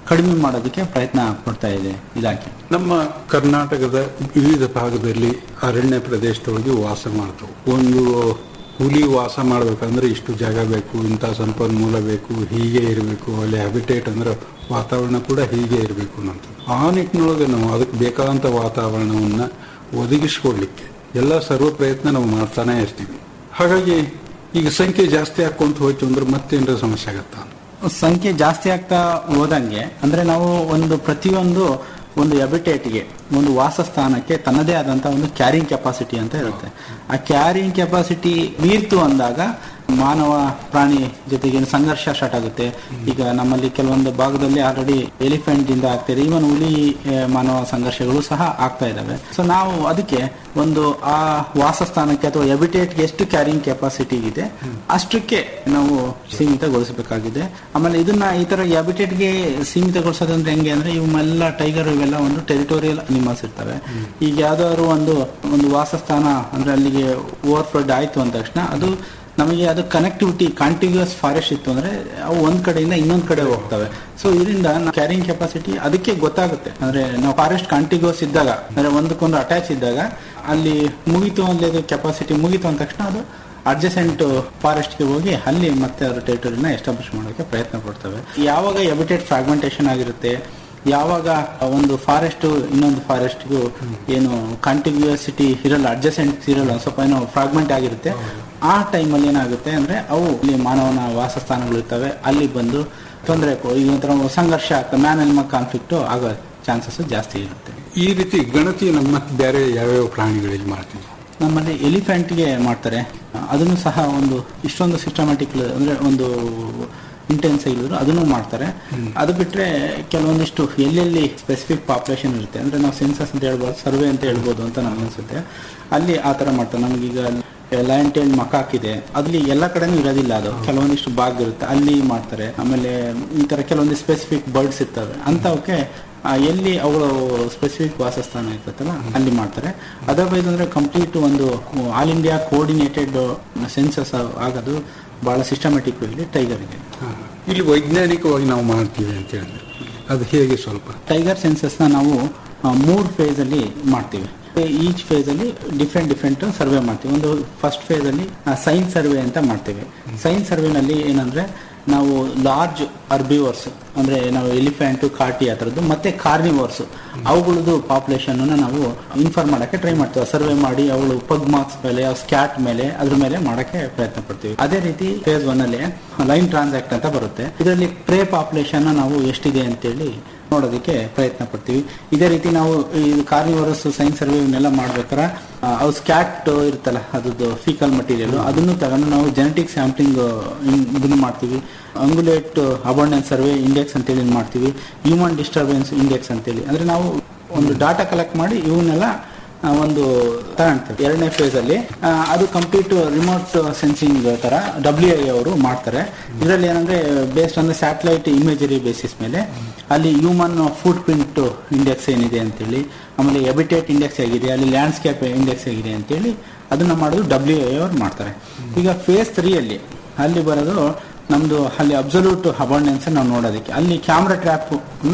H: ಕಡಿಮೆ ಮಾಡೋದಕ್ಕೆ ಪ್ರಯತ್ನ ಪಡ್ತಾ ಇದೆ ಇಲಾಖೆ
G: ನಮ್ಮ ಕರ್ನಾಟಕದ ವಿವಿಧ ಭಾಗದಲ್ಲಿ ಅರಣ್ಯ ಪ್ರದೇಶದೊಳಗೆ ವಾಸ ಮಾಡ್ತವೆ ಒಂದು ಹುಲಿ ವಾಸ ಮಾಡ್ಬೇಕಂದ್ರೆ ಇಷ್ಟು ಜಾಗ ಬೇಕು ಇಂಥ ಸಂಪನ್ಮೂಲ ಬೇಕು ಹೀಗೆ ಇರಬೇಕು ಅಲ್ಲಿ ಹ್ಯಾಬಿಟೇಟ್ ಅಂದ್ರೆ ವಾತಾವರಣ ಕೂಡ ಹೀಗೆ ಇರಬೇಕು ಅನ್ನೋದು ಆ ನಿಟ್ಟಿನೊಳಗೆ ನಾವು ಅದಕ್ಕೆ ಬೇಕಾದಂಥ ವಾತಾವರಣವನ್ನ ಒದಗಿಸ್ಕೊಡ್ಲಿಕ್ಕೆ ಎಲ್ಲ ಸರ್ವ ಪ್ರಯತ್ನ ನಾವು ಮಾಡ್ತಾನೆ ಇರ್ತೀವಿ ಹಾಗಾಗಿ ಈಗ ಸಂಖ್ಯೆ ಜಾಸ್ತಿ ಹಾಕೊಂತ ಹೋಯ್ತು ಅಂದ್ರೆ ಮತ್ತೇನರ ಸಮಸ್ಯೆ ಆಗತ್ತಾ
H: ಸಂಖ್ಯೆ ಜಾಸ್ತಿ ಆಗ್ತಾ ಹೋದಂಗೆ ಅಂದ್ರೆ ನಾವು ಒಂದು ಪ್ರತಿಯೊಂದು ಒಂದು ಎಬಿಟೇಟ್ಗೆ ಒಂದು ವಾಸಸ್ಥಾನಕ್ಕೆ ತನ್ನದೇ ಆದಂತ ಒಂದು ಕ್ಯಾರಿಂಗ್ ಕೆಪಾಸಿಟಿ ಅಂತ ಇರುತ್ತೆ ಆ ಕ್ಯಾರಿಂಗ್ ಕೆಪಾಸಿಟಿ ಮೀರ್ತು ಅಂದಾಗ ಮಾನವ ಪ್ರಾಣಿ ಜೊತೆಗೆ ಸಂಘರ್ಷ ಸ್ಟಾರ್ಟ್ ಆಗುತ್ತೆ ಈಗ ನಮ್ಮಲ್ಲಿ ಕೆಲವೊಂದು ಭಾಗದಲ್ಲಿ ಆಲ್ರೆಡಿ ಎಲಿಫೆಂಟ್ ಇಂದ ಆಗ್ತಿದೆ ಈವನ್ ಹುಲಿ ಆ, ಮಾನವ ಸಂಘರ್ಷಗಳು ಸಹ ಆಗ್ತಾ ಇದಾವೆ ಸೊ ನಾವು ಅದಕ್ಕೆ ಒಂದು ಆ ವಾಸಸ್ಥಾನಕ್ಕೆ ಅಥವಾ ಎಬಿಟೇಟ್ಗೆ ಎಷ್ಟು ಕ್ಯಾರಿಂಗ್ ಕೆಪಾಸಿಟಿ ಇದೆ ಅಷ್ಟಕ್ಕೆ ನಾವು ಸೀಮಿತಗೊಳಿಸಬೇಕಾಗಿದೆ ಆಮೇಲೆ ಇದನ್ನ ಈ ತರ ಎಬಿಟೇಟ್ಗೆ ಸೀಮಿತಗೊಳಿಸೋದಂದ್ರೆ ಹೆಂಗೆ ಅಂದ್ರೆ ಇವೆಲ್ಲ ಟೈಗರ್ ಇವೆಲ್ಲ ಒಂದು ಟೆರಿಟೋರಿಯಲ್ ಅನಿಮಲ್ಸ್ ಇರ್ತವೆ ಈಗ ಯಾವ್ದಾದ್ರು ಒಂದು ಒಂದು ವಾಸಸ್ಥಾನ ಅಂದ್ರೆ ಅಲ್ಲಿಗೆ ಓವರ್ ಫ್ಲಡ್ ಆಯ್ತು ಅಂದ ತಕ್ಷಣ ಅದು ನಮಗೆ ಅದು ಕನೆಕ್ಟಿವಿಟಿ ಕಾಂಟಿಗ್ಯೂಸ್ ಫಾರೆಸ್ಟ್ ಇತ್ತು ಅಂದ್ರೆ ಅವು ಒಂದ್ ಕಡೆಯಿಂದ ಇನ್ನೊಂದ್ ಕಡೆ ಹೋಗ್ತವೆ ಸೊ ಇದರಿಂದ ಕ್ಯಾರಿಂಗ್ ಕೆಪಾಸಿಟಿ ಅದಕ್ಕೆ ಗೊತ್ತಾಗುತ್ತೆ ಅಂದ್ರೆ ನಾವು ಫಾರೆಸ್ಟ್ ಕಾಂಟಿಗ್ಯೂಸ್ ಇದ್ದಾಗ ಅಂದ್ರೆ ಒಂದಕ್ಕೊಂದು ಅಟ್ಯಾಚ್ ಇದ್ದಾಗ ಅಲ್ಲಿ ಮುಗಿತು ಅಲ್ಲಿ ಕೆಪಾಸಿಟಿ ಮುಗಿತು ಅಂದ ತಕ್ಷಣ ಅದು ಅಡ್ಜಸೆಂಟ್ ಫಾರೆಸ್ಟ್ಗೆ ಹೋಗಿ ಅಲ್ಲಿ ಮತ್ತೆ ಅದರ ಟೆರಿಟರಿನ ಎಸ್ಟಾಬ್ಲಿಷ್ ಮಾಡೋಕೆ ಪ್ರಯತ್ನ ಪಡ್ತವೆ ಯಾವಾಗ ಎಬಿಟೆಡ್ ಫ್ರಾಗ್ಮೆಂಟೇಷನ್ ಆಗಿರುತ್ತೆ ಯಾವಾಗ ಒಂದು ಫಾರೆಸ್ಟ್ ಇನ್ನೊಂದು ಫಾರೆಸ್ಟ್ಗೂ ಏನು ಕಾಂಟಿಗ್ಯೂಸಿಟಿ ಇರಲ್ಲ ಅಡ್ಜಸೆಂಟ್ ಇರಲ್ಲ ಸ್ವಲ್ಪ ಏನೋ ಫ್ರಾಗ್ಮೆಂಟ್ ಆಗಿರುತ್ತೆ ಆ ಟೈಮಲ್ಲಿ ಏನಾಗುತ್ತೆ ಅಂದ್ರೆ ಅವು ಇಲ್ಲಿ ಮಾನವನ ವಾಸಸ್ಥಾನಗಳು ಇರ್ತವೆ ಅಲ್ಲಿ ಬಂದು ತೊಂದರೆ ಈಗ ಒಂಥರ ಸಂಘರ್ಷ ಆಗ್ತದೆ ಮ್ಯಾನ್ ಎಲ್ಮ ಕಾನ್ಫ್ಲಿಕ್ಟ್ ಆಗೋ ಚಾನ್ಸಸ್ ಜಾಸ್ತಿ ಇರುತ್ತೆ
G: ಈ ರೀತಿ ಗಣತಿ ನಮ್ಮ ಬೇರೆ ಯಾವ್ಯಾವ ಪ್ರಾಣಿಗಳಲ್ಲಿ ಮಾಡ್ತೀವಿ
H: ನಮ್ಮಲ್ಲಿ ಎಲಿಫೆಂಟ್ಗೆ ಮಾಡ್ತಾರೆ ಅದನ್ನು ಸಹ ಒಂದು ಇಷ್ಟೊಂದು ಸಿಸ್ಟಮ್ಯಾಟಿಕ್ ಅಂದ್ರೆ ಒಂದು ಇಂಟೆನ್ಸ್ ಇಲ್ಲದ್ರು ಅದನ್ನು ಮಾಡ್ತಾರೆ ಅದು ಬಿಟ್ರೆ ಕೆಲವೊಂದಿಷ್ಟು ಎಲ್ಲೆಲ್ಲಿ ಸ್ಪೆಸಿಫಿಕ್ ಪಾಪ್ಯುಲೇಷನ್ ಇರುತ್ತೆ ಅಂದ್ರೆ ನಾವು ಸೆನ್ಸಸ್ ಅಂತ ಹೇಳ್ಬೋದು ಸರ್ವೆ ಅಂತ ಹೇಳ್ಬೋದು ಅಂತ ನಮ್ಗೆ ಅನ್ಸುತ್ತೆ ಅಲ್ಲಿ ಆ ತರ ಮಾಡ್ತಾರೆ ನಮಗೀಗ ಲಯನ್ ಟೇಲ್ ಮಕಾಕ್ ಇದೆ ಅಲ್ಲಿ ಎಲ್ಲ ಕಡೆನೂ ಇರೋದಿಲ್ಲ ಅದು ಕೆಲವೊಂದಿಷ್ಟು ಭಾಗ ಇರುತ್ತೆ ಅಲ್ಲಿ ಮಾಡ್ತಾರೆ ಆಮೇಲೆ ಈ ತರ ಕೆಲವೊಂದು ಸ್ಪೆಸಿಫಿಕ್ ಬರ್ಡ್ಸ್ ಇರ್ತವೆ ಅಂತವಕ್ಕೆ ಆ, ಎಲ್ಲಿ ಅವುಗಳು ಸ್ಪೆಸಿಫಿಕ್ ವಾಸಸ್ಥಾನ ಇರ್ತದಲ್ಲ ಅಲ್ಲಿ ಮಾಡ್ತಾರೆ ಅದರ್ವೈಸ್ ಅಂದ್ರೆ ಕಂಪ್ಲೀಟ್ ಒಂದು ಆಲ್ ಇಂಡಿಯಾ ಕೋಆರ್ಡಿನೇಟೆಡ್ ಸೆನ್ಸಸ್ ಆಗೋದು ಬಹಳ ಸಿಸ್ಟಮ್ಯಾಟಿಕ್ ಇಲ್ಲಿ ಟೈಗರ್ಗೆ
G: ಇಲ್ಲಿ ವೈಜ್ಞಾನಿಕವಾಗಿ ನಾವು ಮಾಡ್ತೀವಿ ಅಂತ ಹೇಳಿದ್ರೆ ಅದು ಹೇಗೆ ಸ್ವಲ್ಪ
H: ಟೈಗರ್ ಸೆನ್ಸಸ್ನ ನಾವು ಆ, ಮೂರು ಫೇಸ್ ಅಲ್ಲಿ ಮಾಡ್ತೀವಿ ಈಚ್ ಫೇಸ್ ಅಲ್ಲಿ ಡಿಫ್ರೆಂಟ್ ಡಿಫ್ರೆಂಟ್ ಸರ್ವೆ ಮಾಡ್ತೀವಿ ಒಂದು ಫಸ್ಟ್ ಫೇಸ್ ಅಲ್ಲಿ ಸೈನ್ಸ್ ಸರ್ವೆ ಅಂತ ಮಾಡ್ತೀವಿ ಸೈನ್ಸ್ ಸರ್ವೆನಲ್ಲಿ ಏನಂದ್ರೆ ನಾವು ಲಾರ್ಜ್ ಅರ್ಬಿವರ್ಸ್ ಅಂದ್ರೆ ನಾವು ಎಲಿಫೆಂಟ್ ಕಾಟಿ ಆ ಥರದ್ದು ಮತ್ತೆ ಕಾರ್ನಿವರ್ಸ್ ಅವುಗಳದ್ದು ಪಾಪ್ಯುಲೇಷನ್ ನಾವು ಇನ್ಫಾರ್ಮ್ ಮಾಡಕ್ಕೆ ಟ್ರೈ ಮಾಡ್ತೀವಿ ಸರ್ವೆ ಮಾಡಿ ಅವುಗಳು ಪಗ್ ಮಾರ್ಕ್ಸ್ ಮೇಲೆ ಸ್ಕ್ಯಾಟ್ ಮೇಲೆ ಅದ್ರ ಮೇಲೆ ಮಾಡಕ್ಕೆ ಪ್ರಯತ್ನ ಪಡ್ತೀವಿ ಅದೇ ರೀತಿ ಫೇಸ್ ಒನ್ ಅಲ್ಲಿ ಲೈನ್ ಟ್ರಾನ್ಸಾಕ್ಟ್ ಅಂತ ಬರುತ್ತೆ ಇದರಲ್ಲಿ ಪ್ರೇ ಪಾಪ್ಯುಲೇಷನ್ ನಾವು ಎಷ್ಟಿದೆ ಅಂತೇಳಿ ನೋಡೋದಕ್ಕೆ ಪ್ರಯತ್ನ ಪಡ್ತೀವಿ ಇದೇ ರೀತಿ ನಾವು ಈ ಕಾರ್ನಿವರಸ್ ಸೈನ್ಸ್ ಸರ್ವೆ ಇವನ್ನೆಲ್ಲ ಮಾಡ್ಬೇಕಾರೆ ಆ, ಅವು ಸ್ಕ್ಯಾಟ್ ಇರುತ್ತಲ್ಲ ಅದ್ರದ್ದು ಫೀಕಲ್ ಮಟೀರಿಯಲ್ ಅದನ್ನು ತಗೊಂಡು ನಾವು ಜೆನೆಟಿಕ್ ಸ್ಯಾಂಪ್ಲಿಂಗ್ ಇದನ್ನು ಮಾಡ್ತೀವಿ ಅಂಗುಲೇಟ್ ಅಬಂಡೆನ್ಸ್ ಸರ್ವೆ ಇಂಡೆಕ್ಸ್ ಅಂತೇಳಿ ಇದ್ ಮಾಡ್ತೀವಿ ಹ್ಯೂಮನ್ ಡಿಸ್ಟರ್ಬೆನ್ಸ್ ಇಂಡೆಕ್ಸ್ ಅಂತೇಳಿ ಅಂದ್ರೆ ನಾವು ಒಂದು ಡಾಟಾ ಕಲೆಕ್ಟ್ ಮಾಡಿ ಇವನ್ನೆಲ್ಲ ಆ, ಒಂದು ತಗೊಂಡ್ತೀವಿ ಎರಡನೇ ಫೇಸ್ ಅಲ್ಲಿ ಆ, ಅದು ಕಂಪ್ಲೀಟ್ ರಿಮೋಟ್ ಸೆನ್ಸಿಂಗ್ ತರ ಡಬ್ಲ್ಯೂ ಐ ಅವರು ಮಾಡ್ತಾರೆ ಇದರಲ್ಲಿ ಏನಂದ್ರೆ ಬೇಸ್ಡ್ ಅಂದ್ರೆ ಸ್ಯಾಟಲೈಟ್ ಇಮೇಜರಿ ಬೇಸಿಸ್ ಮೇಲೆ ಅಲ್ಲಿ ಹ್ಯೂಮನ್ ಫುಡ್ ಪ್ರಿಂಟ್ ಇಂಡೆಕ್ಸ್ ಏನಿದೆ ಅಂತೇಳಿ ಆಮೇಲೆ ಎಬಿಟೇಟ್ ಇಂಡೆಕ್ಸ್ ಹೇಗಿದೆ ಅಲ್ಲಿ ಲ್ಯಾಂಡ್ಸ್ಕೇಪ್ ಇಂಡೆಕ್ಸ್ ಹೇಗಿದೆ ಅಂತೇಳಿ ಅದನ್ನ ಮಾಡೋದು ಡಬ್ಲ್ಯೂ ಐ ಅವರು ಮಾಡ್ತಾರೆ ಈಗ ಫೇಸ್ ತ್ರೀ ಅಲ್ಲಿ ಅಲ್ಲಿ ಬರೋದು ನಮ್ದು ಅಲ್ಲಿ ಅಬ್ಸಲ್ಯೂಟ್ ಅಬಂಡೆನ್ಸ್ ನಾವು ನೋಡೋದಕ್ಕೆ ಅಲ್ಲಿ ಕ್ಯಾಮ್ರಾ ಟ್ರ್ಯಾಪ್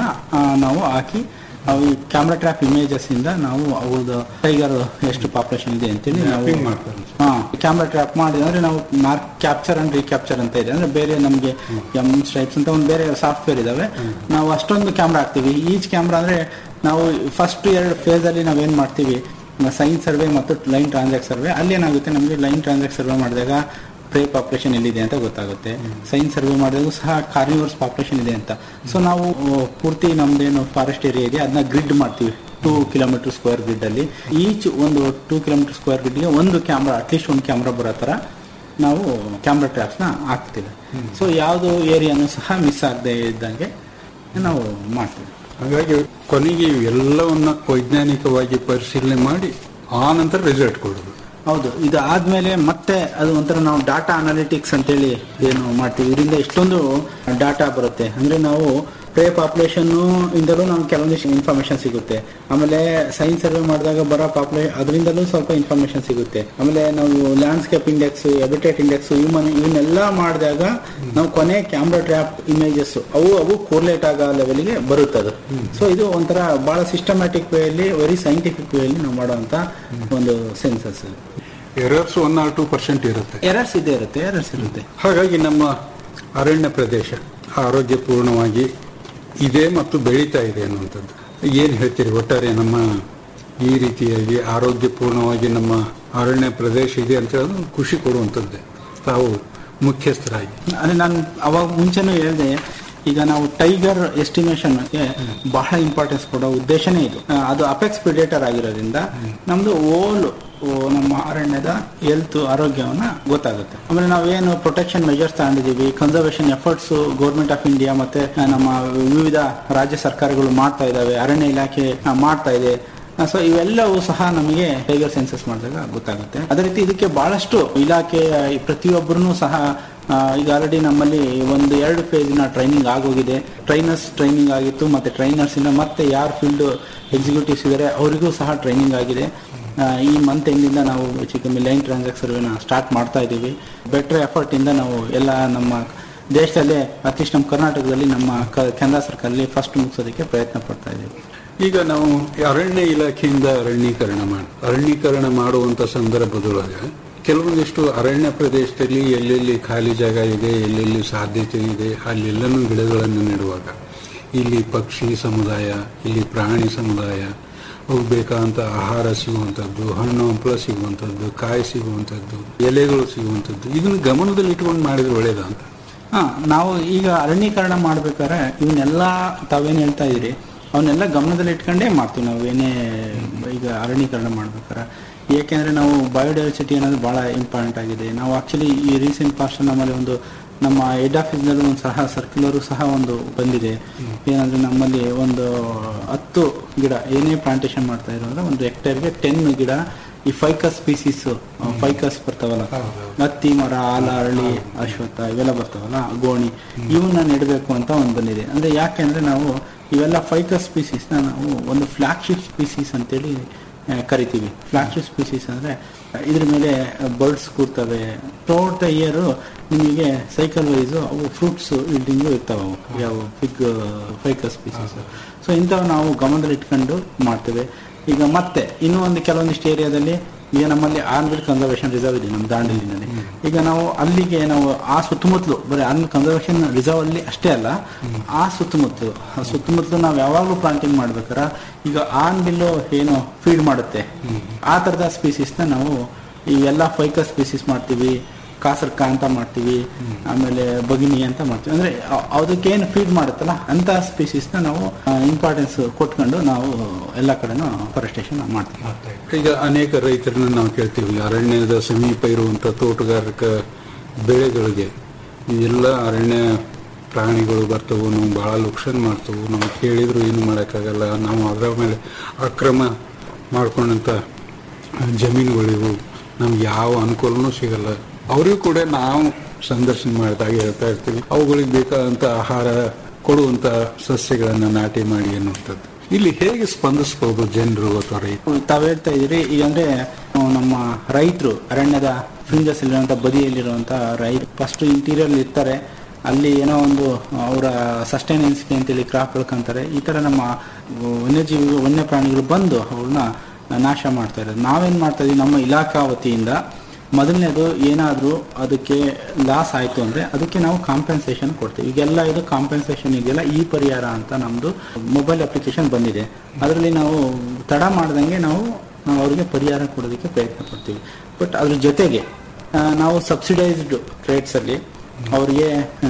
H: ನಾವು ಹಾಕಿ ಅವು ಈ ಕ್ಯಾಮ್ರಾ ಟ್ರ್ಯಾಪ್ ಇಮೇಜಸ್ ಇಂದ ನಾವು ಅವ್ರದ್ದು ಟೈಗರ್ ಎಷ್ಟು ಪಾಪ್ಯುಲೇಷನ್ ಇದೆ ಅಂತೇಳಿ ನಾವು
G: Mapping ಮಾಡ್ತಾರೆ.
H: ಹಾ ಕ್ಯಾಮ್ರಾ ಟ್ರ್ಯಾಪ್ ಮಾಡಿ ಅಂದ್ರೆ ನಾವು ಮಾರ್ಕ್ ಕ್ಯಾಪ್ಚರ್ ಅಂಡ್ ರೀಕ್ಯಾಪ್ಚರ್ ಅಂತ ಇದೆ ಅಂದ್ರೆ ಬೇರೆ ನಮಗೆ ಎಂ ಸ್ಟ್ರೈಪ್ಸ್ ಅಂತ ಒಂದು ಬೇರೆ ಸಾಫ್ಟ್ವೇರ್ ಇದಾವೆ ನಾವು ಅಷ್ಟೊಂದು ಕ್ಯಾಮ್ರಾ ಹಾಕ್ತಿವಿ ಈಚ್ ಕ್ಯಾಮ್ರಾ ಅಂದ್ರೆ ನಾವು ಫಸ್ಟ್ ಎರಡು ಫೇಸ್ ಅಲ್ಲಿ ನಾವೇನ್ ಮಾಡ್ತೀವಿ ಸೈನ್ಸ್ ಸರ್ವೆ ಮತ್ತು ಲೈನ್ ಟ್ರಾನ್ಸಾಕ್ಟ್ ಸರ್ವೆ ಅಲ್ಲಿ ಏನಾಗುತ್ತೆ ನಮಗೆ ಲೈನ್ ಟ್ರಾನ್ಸಾಕ್ಟ್ ಸರ್ವೆ ಮಾಡಿದಾಗ ಪ್ರೇ ಪಾಪ್ಯುಲೇಷನ್ ಎಲ್ಲಿದೆ ಅಂತ ಗೊತ್ತಾಗುತ್ತೆ ಸೈನ್ಸ್ ಸರ್ವೆ ಮಾಡಿದಾಗ ಸಹ ಕಾರ್ನಿವರ್ಸ್ ಪಾಪ್ಯುಲೇಷನ್ ಇದೆ ಅಂತ ಸೊ ನಾವು ಆ, ಪೂರ್ತಿ ನಮ್ದೇನು ಫಾರೆಸ್ಟ್ ಏರಿಯಾ ಇದೆ ಅದನ್ನ ಗ್ರಿಡ್ ಮಾಡ್ತೀವಿ ಟೂ ಕಿಲೋಮೀಟರ್ ಸ್ಕ್ವೇರ್ ಗ್ರಿಡ್ ಅಲ್ಲಿ ಈಚ್ ಒಂದು ಟೂ ಕಿಲೋಮೀಟರ್ ಸ್ಕ್ವೇರ್ ಗ್ರಿಡ್ಗೆ ಒಂದು ಕ್ಯಾಮ್ರಾ ಅಟ್ಲೀಸ್ಟ್ ಒಂದು ಕ್ಯಾಮ್ರಾ ಬರೋ ತರ ನಾವು ಕ್ಯಾಮ್ರಾ ಟ್ರ್ಯಾಪ್ಸ್ ನ ಹಾಕ್ತೀವಿ ಸೊ ಯಾವ್ದು ಏರಿಯಾನು ಸಹ ಮಿಸ್ ಆಗದೆ ಇದ್ದಂಗೆ ನಾವು ಮಾಡ್ತೀವಿ
G: ಹಾಗಾಗಿ ಕೊನೆಗೆ ಎಲ್ಲವನ್ನ ವೈಜ್ಞಾನಿಕವಾಗಿ ಪರಿಶೀಲನೆ ಮಾಡಿ ಆ ನಂತರ ರಿಸಲ್ಟ್ ಕೊಡೋದು
H: ಹೌದು ಇದು ಆದ್ಮೇಲೆ ಮತ್ತೆ ಅದು ಒಂಥರ ನಾವು ಡಾಟಾ ಅನಾಲಿಟಿಕ್ಸ್ ಅಂತೇಳಿ ಏನು ಮಾಡ್ತೀವಿ ಇದರಿಂದ ಇಷ್ಟೊಂದು ಡಾಟಾ ಬರುತ್ತೆ ಅಂದ್ರೆ ನಾವು ಪ್ರೇ ಪಾಪ್ಯುಲೇಷನ್ ಇಂದಲೂ ನಮ್ಗೆ ಕೆಲವೊಂದಿಷ್ಟು ಇನ್ಫಾರ್ಮೇಶನ್ ಸಿಗುತ್ತೆ ಆಮೇಲೆ ಸೈನ್ಸ್ ಸರ್ವೆ ಮಾಡಿದಾಗ ಬರೋ ಪಾಪ್ಯುಲೇಷನ್ ಅದರಿಂದಲೂ ಸ್ವಲ್ಪ ಇನ್ಫಾರ್ಮೇಶನ್ ಸಿಗುತ್ತೆ ಆಮೇಲೆ ನಾವು ಲ್ಯಾಂಡ್ಸ್ಕೇಪ್ ಇಂಡೆಕ್ಸ್ ಎಬಿಟೇಟ್ ಇಂಡೆಕ್ಸ್ ಇವನ್ ಇವನ್ನೆಲ್ಲ ಮಾಡಿದಾಗ ನಾವು ಕೊನೆ ಕ್ಯಾಮ್ರಾ ಟ್ರ್ಯಾಪ್ ಇಮೇಜಸ್ ಅವು ಅವು ಕೋರ್ಲೇಟ್ ಆಗೋ ಲೆವೆಲ್ಗೆ ಬರುತ್ತೆ ಅದು ಸೊ ಇದು ಒಂಥರ ಬಹಳ ಸಿಸ್ಟಮ್ಯಾಟಿಕ್ ವೇಯಲ್ಲಿ ವೆರಿ ಸೈಂಟಿಫಿಕ್ ವೇಯಲ್ಲಿ ನಾವು ಮಾಡುವಂತ ಒಂದು census
G: errors one or two percent ಇರುತ್ತೆ
H: ಎರರ್ಸ್ ಇದ್ದೇ ಇರುತ್ತೆ ಎರರ್ಸ್ ಇರುತ್ತೆ
G: ಹಾಗಾಗಿ ನಮ್ಮ ಅರಣ್ಯ ಪ್ರದೇಶ ಆರೋಗ್ಯಪೂರ್ಣವಾಗಿ ಇದೆ ಮತ್ತು ಬೆಳೀತಾ ಇದೆ ಅನ್ನುವಂಥದ್ದು ಏನು ಹೇಳ್ತೀರಿ ಒಟ್ಟಾರೆ ನಮ್ಮ ಈ ರೀತಿಯಾಗಿ ಆರೋಗ್ಯಪೂರ್ಣವಾಗಿ ನಮ್ಮ ಅರಣ್ಯ ಪ್ರದೇಶ ಇದೆ ಅಂತ ಹೇಳೋದು ಖುಷಿ ಕೊಡುವಂಥದ್ದೇ ತಾವು ಮುಖ್ಯಸ್ಥರಾಗಿ
H: ಅಂದ್ರೆ ನಾನು ಅವಾಗ ಮುಂಚೆನೂ ಹೇಳಿದೆ ಈಗ ನಾವು ಟೈಗರ್ ಎಸ್ಟಿಮೇಷನ್ಗೆ ಬಹಳ ಇಂಪಾರ್ಟೆನ್ಸ್ ಕೊಡೋ ಉದ್ದೇಶನೇ ಇದು ಆ, ಅದು ಅಪೆಕ್ಸ್ ಪ್ರಿಡೇಟರ್ ಆಗಿರೋದ್ರಿಂದ ನಮ್ದು ಓಲ್ ನಮ್ಮ ಅರಣ್ಯದ ಹೆಲ್ತ್ ಆರೋಗ್ಯವನ್ನ ಗೊತ್ತಾಗುತ್ತೆ ಆಮೇಲೆ ನಾವೇನು ಪ್ರೊಟೆಕ್ಷನ್ ಮೆಜರ್ಸ್ ತಗೊಂಡಿದೀವಿ conservation efforts government of India ಮತ್ತೆ ನಮ್ಮ ವಿವಿಧ ರಾಜ್ಯ ಸರ್ಕಾರಗಳು ಮಾಡ್ತಾ ಇದಾವೆ ಅರಣ್ಯ ಇಲಾಖೆ ಆ, ಮಾಡ್ತಾ ಇದೆ ಸೊ ಇವೆಲ್ಲವೂ ಸಹ ನಮಗೆ ಟೈಗರ್ ಸೆನ್ಸಸ್ ಮಾಡಿದಾಗ ಗೊತ್ತಾಗುತ್ತೆ ಅದೇ ರೀತಿ ಇದಕ್ಕೆ ಬಹಳಷ್ಟು ಇಲಾಖೆ ಈ ಪ್ರತಿಯೊಬ್ಬರೂ ಸಹ ಆ, ಈಗ ಆಲ್ರೆಡಿ ನಮ್ಮಲ್ಲಿ ಒಂದು ಎರಡು ಫೇಜಿನ ಟ್ರೈನಿಂಗ್ ಆಗೋಗಿದೆ ಟ್ರೈನರ್ಸ್ ಟ್ರೈನಿಂಗ್ ಆಗಿತ್ತು ಮತ್ತೆ ಟ್ರೈನರ್ಸ್ ಇಂದ ಮತ್ತೆ ಯಾರು ಫೀಲ್ಡ್ ಎಕ್ಸಿಕ್ಯೂಟಿವ್ಸ್ ಇದ್ದಾರೆ ಅವರಿಗೂ ಸಹ ಟ್ರೈನಿಂಗ್ ಆಗಿದೆ ಆ, ಈ ಮಂತ್ ಎಂಡಿಂದ ನಾವು ಹೆಚ್ಚು ಕಮ್ಮಿ ಲೈನ್ ಟ್ರಾನ್ಸಾಕ್ಟ್ ಸರ್ವೆನ ಸ್ಟಾರ್ಟ್ ಮಾಡ್ತಾ ಇದ್ದೀವಿ ಬೆಟರ್ ಎಫರ್ಟ್ ಇಂದ ನಾವು ಎಲ್ಲ ನಮ್ಮ ದೇಶದಲ್ಲೇ ಅಟ್ಲೀಸ್ಟ್ ನಮ್ಮ ಕರ್ನಾಟಕದಲ್ಲಿ ನಮ್ಮ ಕ- ಕೇಂದ್ರ ಸರ್ಕಾರದಲ್ಲಿ ಫಸ್ಟ್ ಮುಗಿಸೋದಕ್ಕೆ ಪ್ರಯತ್ನ ಪಡ್ತಾ ಇದ್ದೀವಿ
G: ಈಗ ನಾವು ಅರಣ್ಯ ಇಲಾಖೆಯಿಂದ ಅರಣ್ಯೀಕರಣ ಮಾಡಿ ಅರಣ್ಯೀಕರಣ ಮಾಡುವಂತ ಸಂದರ್ಭದೊಳಗೆ ಕೆಲವೊಂದಿಷ್ಟು ಅರಣ್ಯ ಪ್ರದೇಶದಲ್ಲಿ ಎಲ್ಲೆಲ್ಲಿ ಖಾಲಿ ಜಾಗ ಇದೆ ಎಲ್ಲೆಲ್ಲಿ ಸಾಧ್ಯತೆ ಇದೆ ಅಲ್ಲೆಲ್ಲನೂ ಗಿಡಗಳನ್ನು ನೆಡುವಾಗ ಇಲ್ಲಿ ಪಕ್ಷಿ ಸಮುದಾಯ ಇಲ್ಲಿ ಪ್ರಾಣಿ ಸಮುದಾಯ ಅವು ಬೇಕಾದಂತ ಆಹಾರ ಸಿಗುವಂಥದ್ದು ಹಣ್ಣು ಹಂಪಲ ಸಿಗುವಂಥದ್ದು ಕಾಯಿ ಸಿಗುವಂಥದ್ದು ಎಲೆಗಳು ಸಿಗುವಂಥದ್ದು ಇದನ್ನು ಗಮನದಲ್ಲಿ ಇಟ್ಕೊಂಡು ಮಾಡಿದ್ರೆ ಒಳ್ಳೇದ ಅಂತ
H: ಹಾ ನಾವು ಈಗ ಅರಣ್ಯೀಕರಣ ಮಾಡ್ಬೇಕಾದ್ರೆ ಇವನ್ನೆಲ್ಲ ತಾವೇನು ಹೇಳ್ತಾ ಇದೀರಿ ಅವನ್ನೆಲ್ಲ ಗಮನದಲ್ಲಿ ಇಟ್ಕೊಂಡೇ ಮಾಡ್ತೀವಿ ನಾವು ಏನೇ ಈಗ ಅರಣ್ಯೀಕರಣ ಮಾಡ್ಬೇಕಾದ್ರೆ ಏಕೆಂದ್ರೆ ನಾವು ಬಯೋಡೈವರ್ಸಿಟಿ ಅನ್ನೋದು ಬಹಳ ಇಂಪಾರ್ಟೆಂಟ್ ಆಗಿದೆ ನಾವು ಆಕ್ಚುಲಿ ಈ ರೀಸೆಂಟ್ ಪಾಸ್ಟ್ ನಮ್ಮಲ್ಲಿ ಒಂದು ನಮ್ಮ ಹೆಡ್ ಆಫೀಸ್ನಲ್ಲಿ ಒಂದು ಸಹ ಸರ್ಕ್ಯುಲರು ಸಹ ಒಂದು ಬಂದಿದೆ ಏನಂದ್ರೆ ನಮ್ಮಲ್ಲಿ ಒಂದು ಹತ್ತು ಗಿಡ ಏನೇ ಪ್ಲಾಂಟೇಶನ್ ಮಾಡ್ತಾ ಇರೋದ್ರೆ ಒಂದು ಹೆಕ್ಟೇರ್ಗೆ ಟೆನ್ ಗಿಡ ಈ ಫೈಕಸ್ ಸ್ಪೀಸೀಸ್ ಫೈಕಸ್ ಬರ್ತಾವಲ್ಲ ಹತ್ತಿ ಮರ ಆಲ ಅರಳಿ ಅಶ್ವತ್ಥ ಇವೆಲ್ಲ ಬರ್ತಾವಲ್ಲ ಗೋಣಿ ಇವನ್ನ ನೆಡಬೇಕು ಅಂತ ಒಂದು ಬಂದಿದೆ ಅಂದ್ರೆ ಯಾಕೆ ಅಂದ್ರೆ ನಾವು ಇವೆಲ್ಲ ಫೈಕಸ್ ಸ್ಪೀಸೀಸ್ ನ ನಾವು ಒಂದು ಫ್ಲಾಗ್ಶಿಪ್ ಸ್ಪೀಸೀಸ್ ಅಂತೇಳಿ ಆ, ಕರಿತೀವಿ ಫ್ಲಾಗ್ಶಿಪ್ ಸ್ಪೀಸೀಸ್ ಅಂದ್ರೆ ಇದ್ರ ಮೇಲೆ ಬರ್ಡ್ಸ್ ಕೂರ್ತವೆ ಥ್ರೂಔಟ್ ದ ಇಯರ್ ನಿಮಗೆ ಸೈಕಲ್ ವೈಸ್ ಅವು ಫ್ರೂಟ್ಸ್ ಇಲ್ಡಿಂಗು ಇರ್ತಾವೆ ಅವು ಯಾವ ಬಿಗ್ ಫೈಕಸ್ ಸ್ಪೀಸೀಸ್ ಸೊ ಇಂಥವು ನಾವು ಗಮನದಲ್ಲಿ ಇಟ್ಕೊಂಡು ಮಾಡ್ತೇವೆ ಈಗ ಮತ್ತೆ ಇನ್ನೂ ಒಂದು ಕೆಲವೊಂದಿಷ್ಟು ಏರಿಯಾದಲ್ಲಿ ಈಗ ನಮ್ಮಲ್ಲಿ ಆರ್ಮಿಡ್ ಕನ್ಸರ್ವೇಷನ್ ರಿಸರ್ವ್ ಇದೆ ನಮ್ಮ ದಾಂಡೇಲಿನಲ್ಲಿ ಈಗ ನಾವು ಅಲ್ಲಿಗೆ ನಾವು ಆ ಸುತ್ತಮುತ್ತಲು ಬರೀ ಆರ್ಮಿ ಕನ್ಸರ್ವೇಷನ್ ರಿಸರ್ವ್ ಅಲ್ಲಿ ಅಷ್ಟೇ ಅಲ್ಲ ಆ ಸುತ್ತಮುತ್ತಲು ಆ ಸುತ್ತಮುತ್ತಲು ನಾವು ಯಾವಾಗಲೂ ಪ್ಲಾಂಟಿಂಗ್ ಮಾಡ್ಬೇಕಾರೆ ಈಗ ಆನ್ ಬಿಲ್ಲು ಏನು ಫೀಡ್ ಮಾಡುತ್ತೆ ಆ ತರದ ಸ್ಪೀಸೀಸ್ ನ ನಾವು ಈ ಎಲ್ಲ ಫೈಕಸ್ ಸ್ಪೀಸೀಸ್ ಮಾಡ್ತೀವಿ ಕಾಸರ್ಕ ಅಂತ ಮಾಡ್ತೀವಿ ಆಮೇಲೆ ಬಗಿನಿ ಅಂತ ಮಾಡ್ತೀವಿ ಅಂದ್ರೆ ಅ- ಅದಕ್ಕೇನು ಫೀಡ್ ಮಾಡುತ್ತಲ್ಲ ಅಂತ ಸ್ಪೀಸೀಸ್ ನ ನಾವು ಇಂಪಾರ್ಟೆನ್ಸ್ ಕೊಟ್ಕೊಂಡು ನಾವು ಎಲ್ಲ ಕಡೆನೂ ಫಾರೆಸ್ಟೇಷನ್ ಮಾಡ್ತೀವಿ
G: ಈಗ ಅನೇಕ ರೈತರನ್ನ ನಾವು ಕೇಳ್ತೀವಿ ಅರಣ್ಯದ ಸಮೀಪ ಇರುವಂತ ತೋಟಗಾರಿಕಾ ಬೆಳೆಗಳಿಗೆ ಎಲ್ಲ ಅರಣ್ಯ ಪ್ರಾಣಿಗಳು ಬರ್ತವು ನಾವು ಬಹಳ ಲುಕ್ಷನ್ ಮಾಡ್ತವು ನಾವು ಕೇಳಿದ್ರು ಏನು ಮಾಡೋಕ್ಕಾಗಲ್ಲ ನಾವು ಅದರ ಮೇಲೆ ಅಕ್ರಮ ಮಾಡ್ಕೊಂಡಂತ ಜಮೀನುಗಳಿವು ನಮ್ಗೆ ಯಾವ ಅನುಕೂಲನೂ ಸಿಗಲ್ಲ ಅವರಿಗೂ ಕೂಡ ನಾವು ಸಂದರ್ಶನ ಮಾಡಿದಾಗ ಹೇಳ್ತಾ ಇರ್ತೀವಿ ಅವುಗಳಿಗೆ ಬೇಕಾದಂತ ಆಹಾರ ಕೊಡುವಂತ ಸಸ್ಯಗಳನ್ನ ನಾಟಿ ಮಾಡಿ ಅನ್ನುವಂಥದ್ದು ಇಲ್ಲಿ ಹೇಗೆ ಸ್ಪಂದಿಸಬಹುದು ಜನರು ಅಥವಾ ರೈತರು
H: ತಾವ್ ಹೇಳ್ತಾ ಇದ್ರಿ ಈಗ ಅಂದ್ರೆ ನಾವು ನಮ್ಮ ರೈತರು ಅರಣ್ಯದ ಫ್ರಿಂಜಸ್ ಇರುವಂತ ಬದಿಯಲ್ಲಿರುವಂತ ರೈತ ಫಸ್ಟ್ ಇಂಟೀರಿಯರ್ ಇರ್ತಾರೆ ಅಲ್ಲಿ ಏನೋ ಒಂದು ಅವರ ಸಸ್ಟೈನೆನ್ಸ್ಗೆ ಅಂತೇಳಿ ಕ್ರಾಪ್ ಬೆಳ್ಕೊಂತಾರೆ ಈ ತರ ನಮ್ಮ ವನ್ಯಜೀವಿ ವನ್ಯ ಪ್ರಾಣಿಗಳು ಬಂದು ಅವ್ರನ್ನ ನಾಶ ಮಾಡ್ತಾ ಇರೋದು ನಾವೇನ್ ಮಾಡ್ತಾ ಇದೀವಿ ನಮ್ಮ ಇಲಾಖಾ ವತಿಯಿಂದ ಮೊದಲನೇದು ಏನಾದರೂ ಅದಕ್ಕೆ ಲಾಸ್ ಆಯಿತು ಅಂದರೆ ಅದಕ್ಕೆ ನಾವು ಕಾಂಪೆನ್ಸೇಷನ್ ಕೊಡ್ತೀವಿ ಈಗೆಲ್ಲ ಇದು ಕಾಂಪೆನ್ಸೇಷನ್ ಇದೆಯಲ್ಲ ಈ ಪರಿಹಾರ ಅಂತ ನಮ್ಮದು ಮೊಬೈಲ್ ಅಪ್ಲಿಕೇಶನ್ ಬಂದಿದೆ ಅದರಲ್ಲಿ ನಾವು ತಡ ಮಾಡ್ದಂಗೆ ನಾವು ನಾವು ಅವರಿಗೆ ಪರಿಹಾರ ಕೊಡೋದಕ್ಕೆ ಪ್ರಯತ್ನ ಪಡ್ತೀವಿ ಬಟ್ ಅದ್ರ ಜೊತೆಗೆ ಆ, ನಾವು ಸಬ್ಸಿಡೈಸ್ಡ್ ರೇಟ್ಸಲ್ಲಿ ಅವರಿಗೆ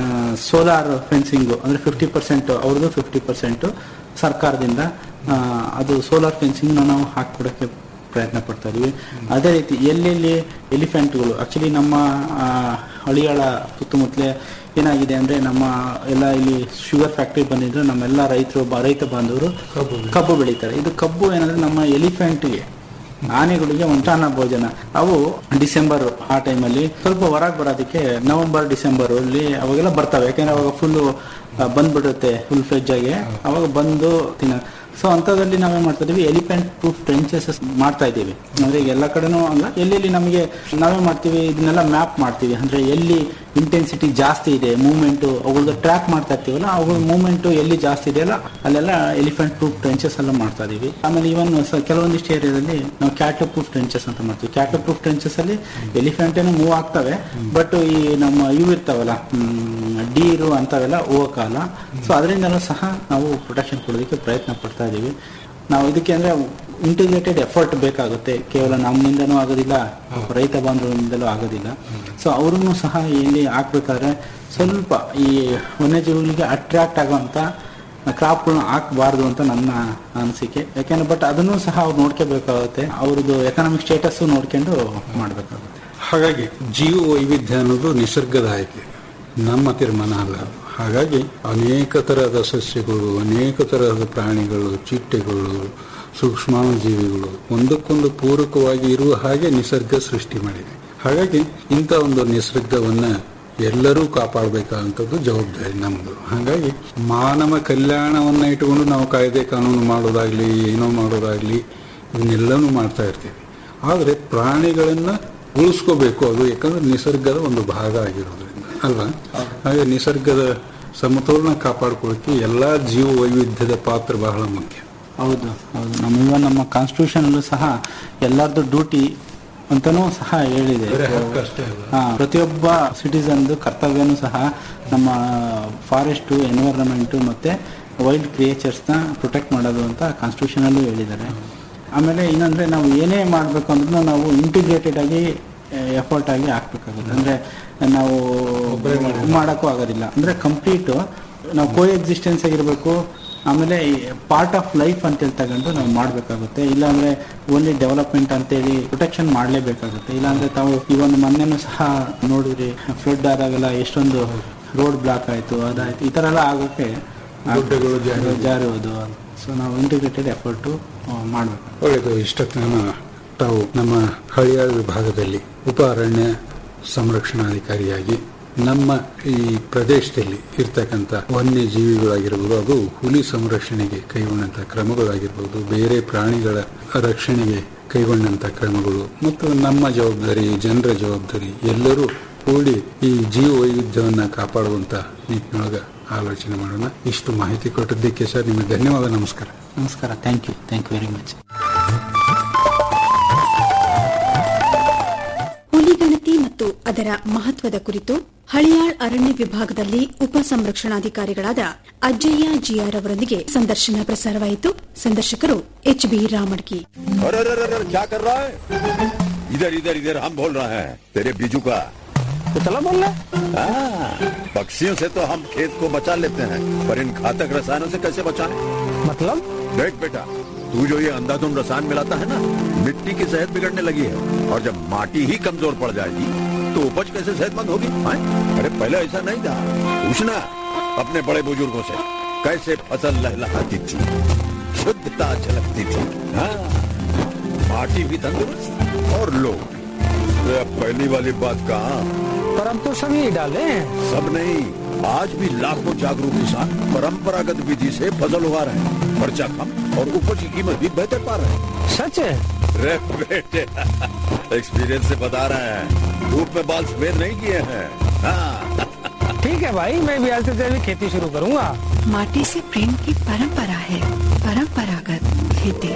H: ಸೋಲಾರ್ ಫೆನ್ಸಿಂಗು ಅಂದರೆ ಫಿಫ್ಟಿ ಪರ್ಸೆಂಟ್ ಅವ್ರದ್ದು ಫಿಫ್ಟಿ ಪರ್ಸೆಂಟು ಸರ್ಕಾರದಿಂದ ಆ, ಅದು ಸೋಲಾರ್ ಫೆನ್ಸಿಂಗ್ನ ನಾವು ಹಾಕ್ಕೊಡೋಕ್ಕೆ ಪ್ರಯತ್ನ ಪಡ್ತಾ ಇದೀವಿ ಅದೇ ರೀತಿ ಎಲ್ಲೆಲ್ಲಿ ಎಲಿಫೆಂಟ್ಗಳು ಆಕ್ಚುಲಿ ನಮ್ಮ ಆ, ಹಳಿಯಾಳ ಸುತ್ತಮುತ್ತಲೇ ಏನಾಗಿದೆ ಅಂದ್ರೆ ನಮ್ಮ ಎಲ್ಲ ಇಲ್ಲಿ ಶುಗರ್ ಫ್ಯಾಕ್ಟ್ರಿ ಬಂದಿದ್ರು ನಮ್ಮೆಲ್ಲ ರೈತರು ಬ- ರೈತ ಬಾಂಧವರು ಕಬ್ಬು ಬೆಳೀತಾರೆ ಇದು ಕಬ್ಬು ಏನಂದ್ರೆ ನಮ್ಮ ಎಲಿಫೆಂಟ್ಗೆ ಆನೆಗಳಿಗೆ ಒಂಟಾನ ಭೋಜನ ಅವು ಡಿಸೆಂಬರ್ ಆ ಟೈಮಲ್ಲಿ ಸ್ವಲ್ಪ ಹೊರಗೆ ಬರೋದಕ್ಕೆ ನವೆಂಬರ್ ಡಿಸೆಂಬರ್ ಅಲ್ಲಿ ಅವಾಗೆಲ್ಲ ಬರ್ತವೆ ಯಾಕಂದ್ರೆ ಅವಾಗ ಫುಲ್ ಆ, ಬಂದ್ಬಿಡುತ್ತೆ ಫುಲ್ ಫ್ಲೆಜ್ ಆಗಿ ಅವಾಗ ಬಂದು ತಿನ್ನ ಸೊ ಅಂಥದ್ರಲ್ಲಿ ನಾವೇನ್ ಮಾಡ್ತಾ ಇದೀವಿ ಎಲಿಫೆಂಟ್ ಪ್ರೂಫ್ ಟ್ರೆಂಚಸ್ ಮಾಡ್ತಾ ಇದ್ದೀವಿ ಅಂದ್ರೆ ಈಗ ಎಲ್ಲ ಕಡೆನೂ ಅಲ್ಲ ಎಲ್ಲೆಲ್ಲಿ ನಮಗೆ ನಾವೇ ಮಾಡ್ತೀವಿ ಇದನ್ನೆಲ್ಲ ಮ್ಯಾಪ್ ಮಾಡ್ತೀವಿ ಅಂದ್ರೆ ಎಲ್ಲಿ ಇಂಟೆನ್ಸಿಟಿ ಜಾಸ್ತಿ ಇದೆ ಮೂವ್ಮೆಂಟ್ ಅವುಗಳದ್ದು ಟ್ರ್ಯಾಕ್ ಮಾಡ್ತಾ ಇರ್ತೀವಲ್ಲ ಅವುಗಳ ಮೂವ್ಮೆಂಟ್ ಎಲ್ಲಿ ಜಾಸ್ತಿ ಇದೆಯಲ್ಲ ಅಲ್ಲೆಲ್ಲ ಎಲಿಫೆಂಟ್ ಪ್ರೂಫ್ ಟ್ರೆಂಚಸ್ ಎಲ್ಲ ಮಾಡ್ತಾ ಇದೀವಿ ಆಮೇಲೆ ಇವನ್ ಕೆಲವೊಂದಿಷ್ಟು ಏರಿಯಾದಲ್ಲಿ ನಾವು ಕ್ಯಾಟಲ್ ಪ್ರೂಫ್ ಟ್ರೆಂಚಸ್ ಅಂತ ಮಾಡ್ತೀವಿ ಕ್ಯಾಟಲ್ ಪ್ರೂಫ್ ಟ್ರೆಂಚಸ್ ಅಲ್ಲಿ ಎಲಿಫೆಂಟ್ ಏನೋ ಮೂವ್ ಆಗ್ತವೆ ಬಟ್ ಈ ನಮ್ಮ ಇವು ಇರ್ತಾವಲ್ಲ ಡೀರು ಅಂತವೆಲ್ಲ ಹೋಗಕ್ಕಾಗಲ್ಲ ಸೊ ಅದರಿಂದಲೂ ಸಹ ನಾವು ಪ್ರೊಟೆಕ್ಷನ್ ಕೊಡೋದಕ್ಕೆ ಪ್ರಯತ್ನ ಪಡ್ತಾ ಇದೀವಿ ನಾವು ಇದಕ್ಕೆ ಅಂದ್ರೆ ಇಂಟಿಗ್ರೇಟೆಡ್ ಎಫರ್ಟ್ ಬೇಕಾಗುತ್ತೆ ಕೇವಲ ನಮ್ಮಿಂದನೂ ಆಗೋದಿಲ್ಲ ರೈತ ಬಾಂಧವರಿಂದಲೂ ಆಗೋದಿಲ್ಲ ಸೊ ಅವ್ರನ್ನು ಸಹ ಇಲ್ಲಿ ಹಾಕ್ಬೇಕಾದ್ರೆ ಸ್ವಲ್ಪ ಈ ವನ್ಯಜೀವಿಗಳಿಗೆ ಅಟ್ರಾಕ್ಟ್ ಆಗುವಂತ ಕ್ರಾಪ್ಗಳನ್ನ ಹಾಕಬಾರ್ದು ಅಂತ ನನ್ನ ಅನಿಸಿಕೆ ಯಾಕೆಂದ್ರೆ ಬಟ್ ಅದನ್ನು ಸಹ ಅವ್ರು ನೋಡ್ಕೋಬೇಕಾಗುತ್ತೆ ಅವ್ರದ್ದು ಎಕನಾಮಿಕ್ ಸ್ಟೇಟಸ್ ನೋಡ್ಕೊಂಡು ಮಾಡಬೇಕಾಗುತ್ತೆ
G: ಹಾಗಾಗಿ ಜೀವ ವೈವಿಧ್ಯ ಅನ್ನೋದು ನಿಸರ್ಗದ ಆಯ್ಕೆ ನಮ್ಮ ತೀರ್ಮಾನ ಅಲ್ಲ ಅದು. ಹಾಗಾಗಿ ಅನೇಕ ತರಹದ ಸಸ್ಯಗಳು ಅನೇಕ ತರಹದ ಪ್ರಾಣಿಗಳು ಚಿಟ್ಟೆಗಳು ಸೂಕ್ಷ್ಮಾಣುಜೀವಿಗಳು ಒಂದಕ್ಕೊಂದು ಪೂರಕವಾಗಿ ಇರುವ ಹಾಗೆ ನಿಸರ್ಗ ಸೃಷ್ಟಿ ಮಾಡಿದೆ ಹಾಗಾಗಿ ಇಂಥ ಒಂದು ನಿಸರ್ಗವನ್ನ ಎಲ್ಲರೂ ಕಾಪಾಡಬೇಕಾದಂಥದ್ದು ಜವಾಬ್ದಾರಿ ನಮ್ಮದು ಹಾಗಾಗಿ ಮಾನವ ಕಲ್ಯಾಣವನ್ನ ಇಟ್ಟುಕೊಂಡು ನಾವು ಕಾಯ್ದೆ ಕಾನೂನು ಮಾಡೋದಾಗ್ಲಿ ಏನೋ ಮಾಡೋದಾಗ್ಲಿ ಇವನ್ನೆಲ್ಲನೂ ಮಾಡ್ತಾ ಇರ್ತೀವಿ ಆದರೆ ಪ್ರಾಣಿಗಳನ್ನ ಉಳಿಸ್ಕೋಬೇಕು ಅದು ಯಾಕಂದ್ರೆ ನಿಸರ್ಗದ ಒಂದು ಭಾಗ ಆಗಿರೋದ್ರಿಂದ ಅಲ್ವಾ ಹಾಗೆ ನಿಸರ್ಗದ ಸಮತೋಲನ ಕಾಪಾಡ್ಕೊಳ್ಳೋಕೆ ಎಲ್ಲಾ ಜೀವ ವೈವಿಧ್ಯದ ಪಾತ್ರ ಬಹಳ ಮುಖ್ಯ
H: ಹೌದು ಹೌದು ನಮ್ಮ ಇವನ್ ನಮ್ಮ ಕಾನ್ಸ್ಟಿಟ್ಯೂಷನ್ ಅಲ್ಲೂ ಸಹ ಎಲ್ಲರದ್ದು ಡ್ಯೂಟಿ ಅಂತಾನೂ ಸಹ ಹೇಳಿದೆ
G: ಬರೀ ಹಕ್ಕು ಅಷ್ಟೇ ಅಲ್ಲ.
H: ಹಾ, ಪ್ರತಿಯೊಬ್ಬ ಸಿಟಿಸನ್ದು ಕರ್ತವ್ಯನೂ ಸಹ ನಮ್ಮ ಫಾರೆಸ್ಟ್ ಎನ್ವೈರನ್ಮೆಂಟ್ ಮತ್ತೆ ವೈಲ್ಡ್ ಕ್ರಿಯೇಚರ್ಸ್ನ ಪ್ರೊಟೆಕ್ಟ್ ಮಾಡೋದು ಅಂತ ಕಾನ್ಸ್ಟಿಟ್ಯೂಷನ್ ಅಲ್ಲೂ ಹೇಳಿದ್ದಾರೆ ಆಮೇಲೆ ಏನಂದ್ರೆ ನಾವು ಏನೇ ಮಾಡಬೇಕು ಅಂದ್ರೂ ನಾವು ಇಂಟಿಗ್ರೇಟೆಡ್ ಆಗಿ ಎಫರ್ಟ್ ಆಗಿ ಹಾಕ್ಬೇಕಾಗುತ್ತೆ ಅಂದ್ರೆ ನಾವು ಮಾಡೋಕ್ಕೂ ಆಗೋದಿಲ್ಲ ಅಂದ್ರೆ ಕಂಪ್ಲೀಟ್ ನಾವು ಕೋ ಎಕ್ಸಿಸ್ಟೆನ್ಸ್ ಆಗಿರಬೇಕು ಆಮೇಲೆ ಪಾರ್ಟ್ ಆಫ್ ಲೈಫ್ ಅಂತೇಳಿ ತಗೊಂಡು ನಾವು ಮಾಡಬೇಕಾಗುತ್ತೆ ಇಲ್ಲಾಂದ್ರೆ ಓನ್ಲಿ ಡೆವಲಪ್ಮೆಂಟ್ ಅಂತೇಳಿ ಪ್ರೊಟೆಕ್ಷನ್ ಮಾಡಲೇಬೇಕಾಗುತ್ತೆ ಇಲ್ಲಾಂದ್ರೆ ತಾವು ಈ ಒಂದು ಮೊನ್ನೆನೂ ಸಹ ನೋಡಿದ್ರಿ ಫ್ಲಡ್ ಆದಾಗೆಲ್ಲ ಎಷ್ಟೊಂದು ರೋಡ್ ಬ್ಲಾಕ್ ಆಯ್ತು ಅದಾಯ್ತು ಈ ತರ ಎಲ್ಲ ಆಗೋಕೆ
G: ಗುಡ್ಡಗಳು ಜಾರಿ
H: ಜಾರುವುದು ಸೊ ನಾವು ಇಂಟಿಗ್ರೇಟೆಡ್ ಎಫರ್ಟು ಮಾಡಬೇಕು
G: ಒಳ್ಳೆಯದು ಇಷ್ಟೊತ್ತನ ತಾವು ನಮ್ಮ ಹಳಿಯಾಳ ವಿಭಾಗದಲ್ಲಿ ಉಪ ಅರಣ್ಯ ಸಂರಕ್ಷಣಾಧಿಕಾರಿಯಾಗಿ ನಮ್ಮ ಈ ಪ್ರದೇಶದಲ್ಲಿ ಇರ್ತಕ್ಕಂಥ ವನ್ಯ ಜೀವಿಗಳಾಗಿರ್ಬೋದು ಅದು ಹುಲಿ ಸಂರಕ್ಷಣೆಗೆ ಕೈಗೊಂಡಂತ ಕ್ರಮಗಳಾಗಿರ್ಬೋದು ಬೇರೆ ಪ್ರಾಣಿಗಳ ರಕ್ಷಣೆಗೆ ಕೈಗೊಂಡಂತ ಕ್ರಮಗಳು ಮತ್ತು ನಮ್ಮ ಜವಾಬ್ದಾರಿ ಜನರ ಜವಾಬ್ದಾರಿ ಎಲ್ಲರೂ ಕೂಡಿ ಈ ಜೀವ ವೈವಿಧ್ಯವನ್ನ ಕಾಪಾಡುವಂತ ನಿಟ್ಟಿನೊಳಗ ಆಲೋಚನೆ ಮಾಡೋಣ ಇಷ್ಟು ಮಾಹಿತಿ ಕೊಟ್ಟಿದ್ದಕ್ಕೆ ಸರ್ ನಿಮಗೆ ಧನ್ಯವಾದ ನಮಸ್ಕಾರ
H: ನಮಸ್ಕಾರ thank you thank you very much
F: ಹುಲಿಗಣತಿ ಮತ್ತು ಅದರ ಮಹತ್ವದ ಕುರಿತು ಹಳಿಯಾಳ್ ಅರಣ್ಯ ವಿಭಾಗದಲ್ಲಿ ಉಪ ಸಂರಕ್ಷಣಾಧಿಕಾರಿಗಳಾದ ಅಜ್ಜಯ್ಯ ಜಿಆರ್ ಅವರೊಂದಿಗೆ ಸಂದರ್ಶನ ಪ್ರಸಾರವಾಯಿತು ಸಂದರ್ಶಕರು ಎಚ್ ಬಿ ರಾಮಡ್ಗಿ
C: अरे अरे अरे अरे, क्या कर रहा है इधर इधर इधर हम बोल रहे हैं तेरे बीजू का
I: चला बोल रहा
C: हाँ, पक्षियों से तो हम खेत को बचा लेते हैं पर इन घातक रसायनों से कैसे बचाएं?
I: मतलब
C: देख बेटा तू जो ये अंधाधुंध रसायन मिलाता है ना मिट्टी की सेहत बिगड़ने लगी है और जब माटी ही कमजोर पड़ जाएगी तो उपज कैसे सेहतमंद होगी हाँ? अरे पहले ऐसा नहीं था पूछना अपने बड़े बुजुर्गों से कैसे फसल लहलहाती थी शुद्धता झलकती थी हाँ माटी भी तंदुरुस्त और लोग अरे अब पहली वाली बात कहाँ
I: पर हम तो सभी डाले हैं
C: सब नहीं आज भी लाखों जागरूक किसान परंपरागत विधि से फसल उगा रहे हैं खर्चा कम और उपज की कीमत भी बेहतर पा रहे हैं
I: सच है
C: रे बेटे एक्सपीरियंस से बता रहे हैं धूप में बाल सफेद नहीं किए हैं हाँ
I: ठीक है भाई मैं भी आज से जैविक खेती शुरू करूंगा
J: माटी से प्रेम की परंपरा है परंपरागत खेती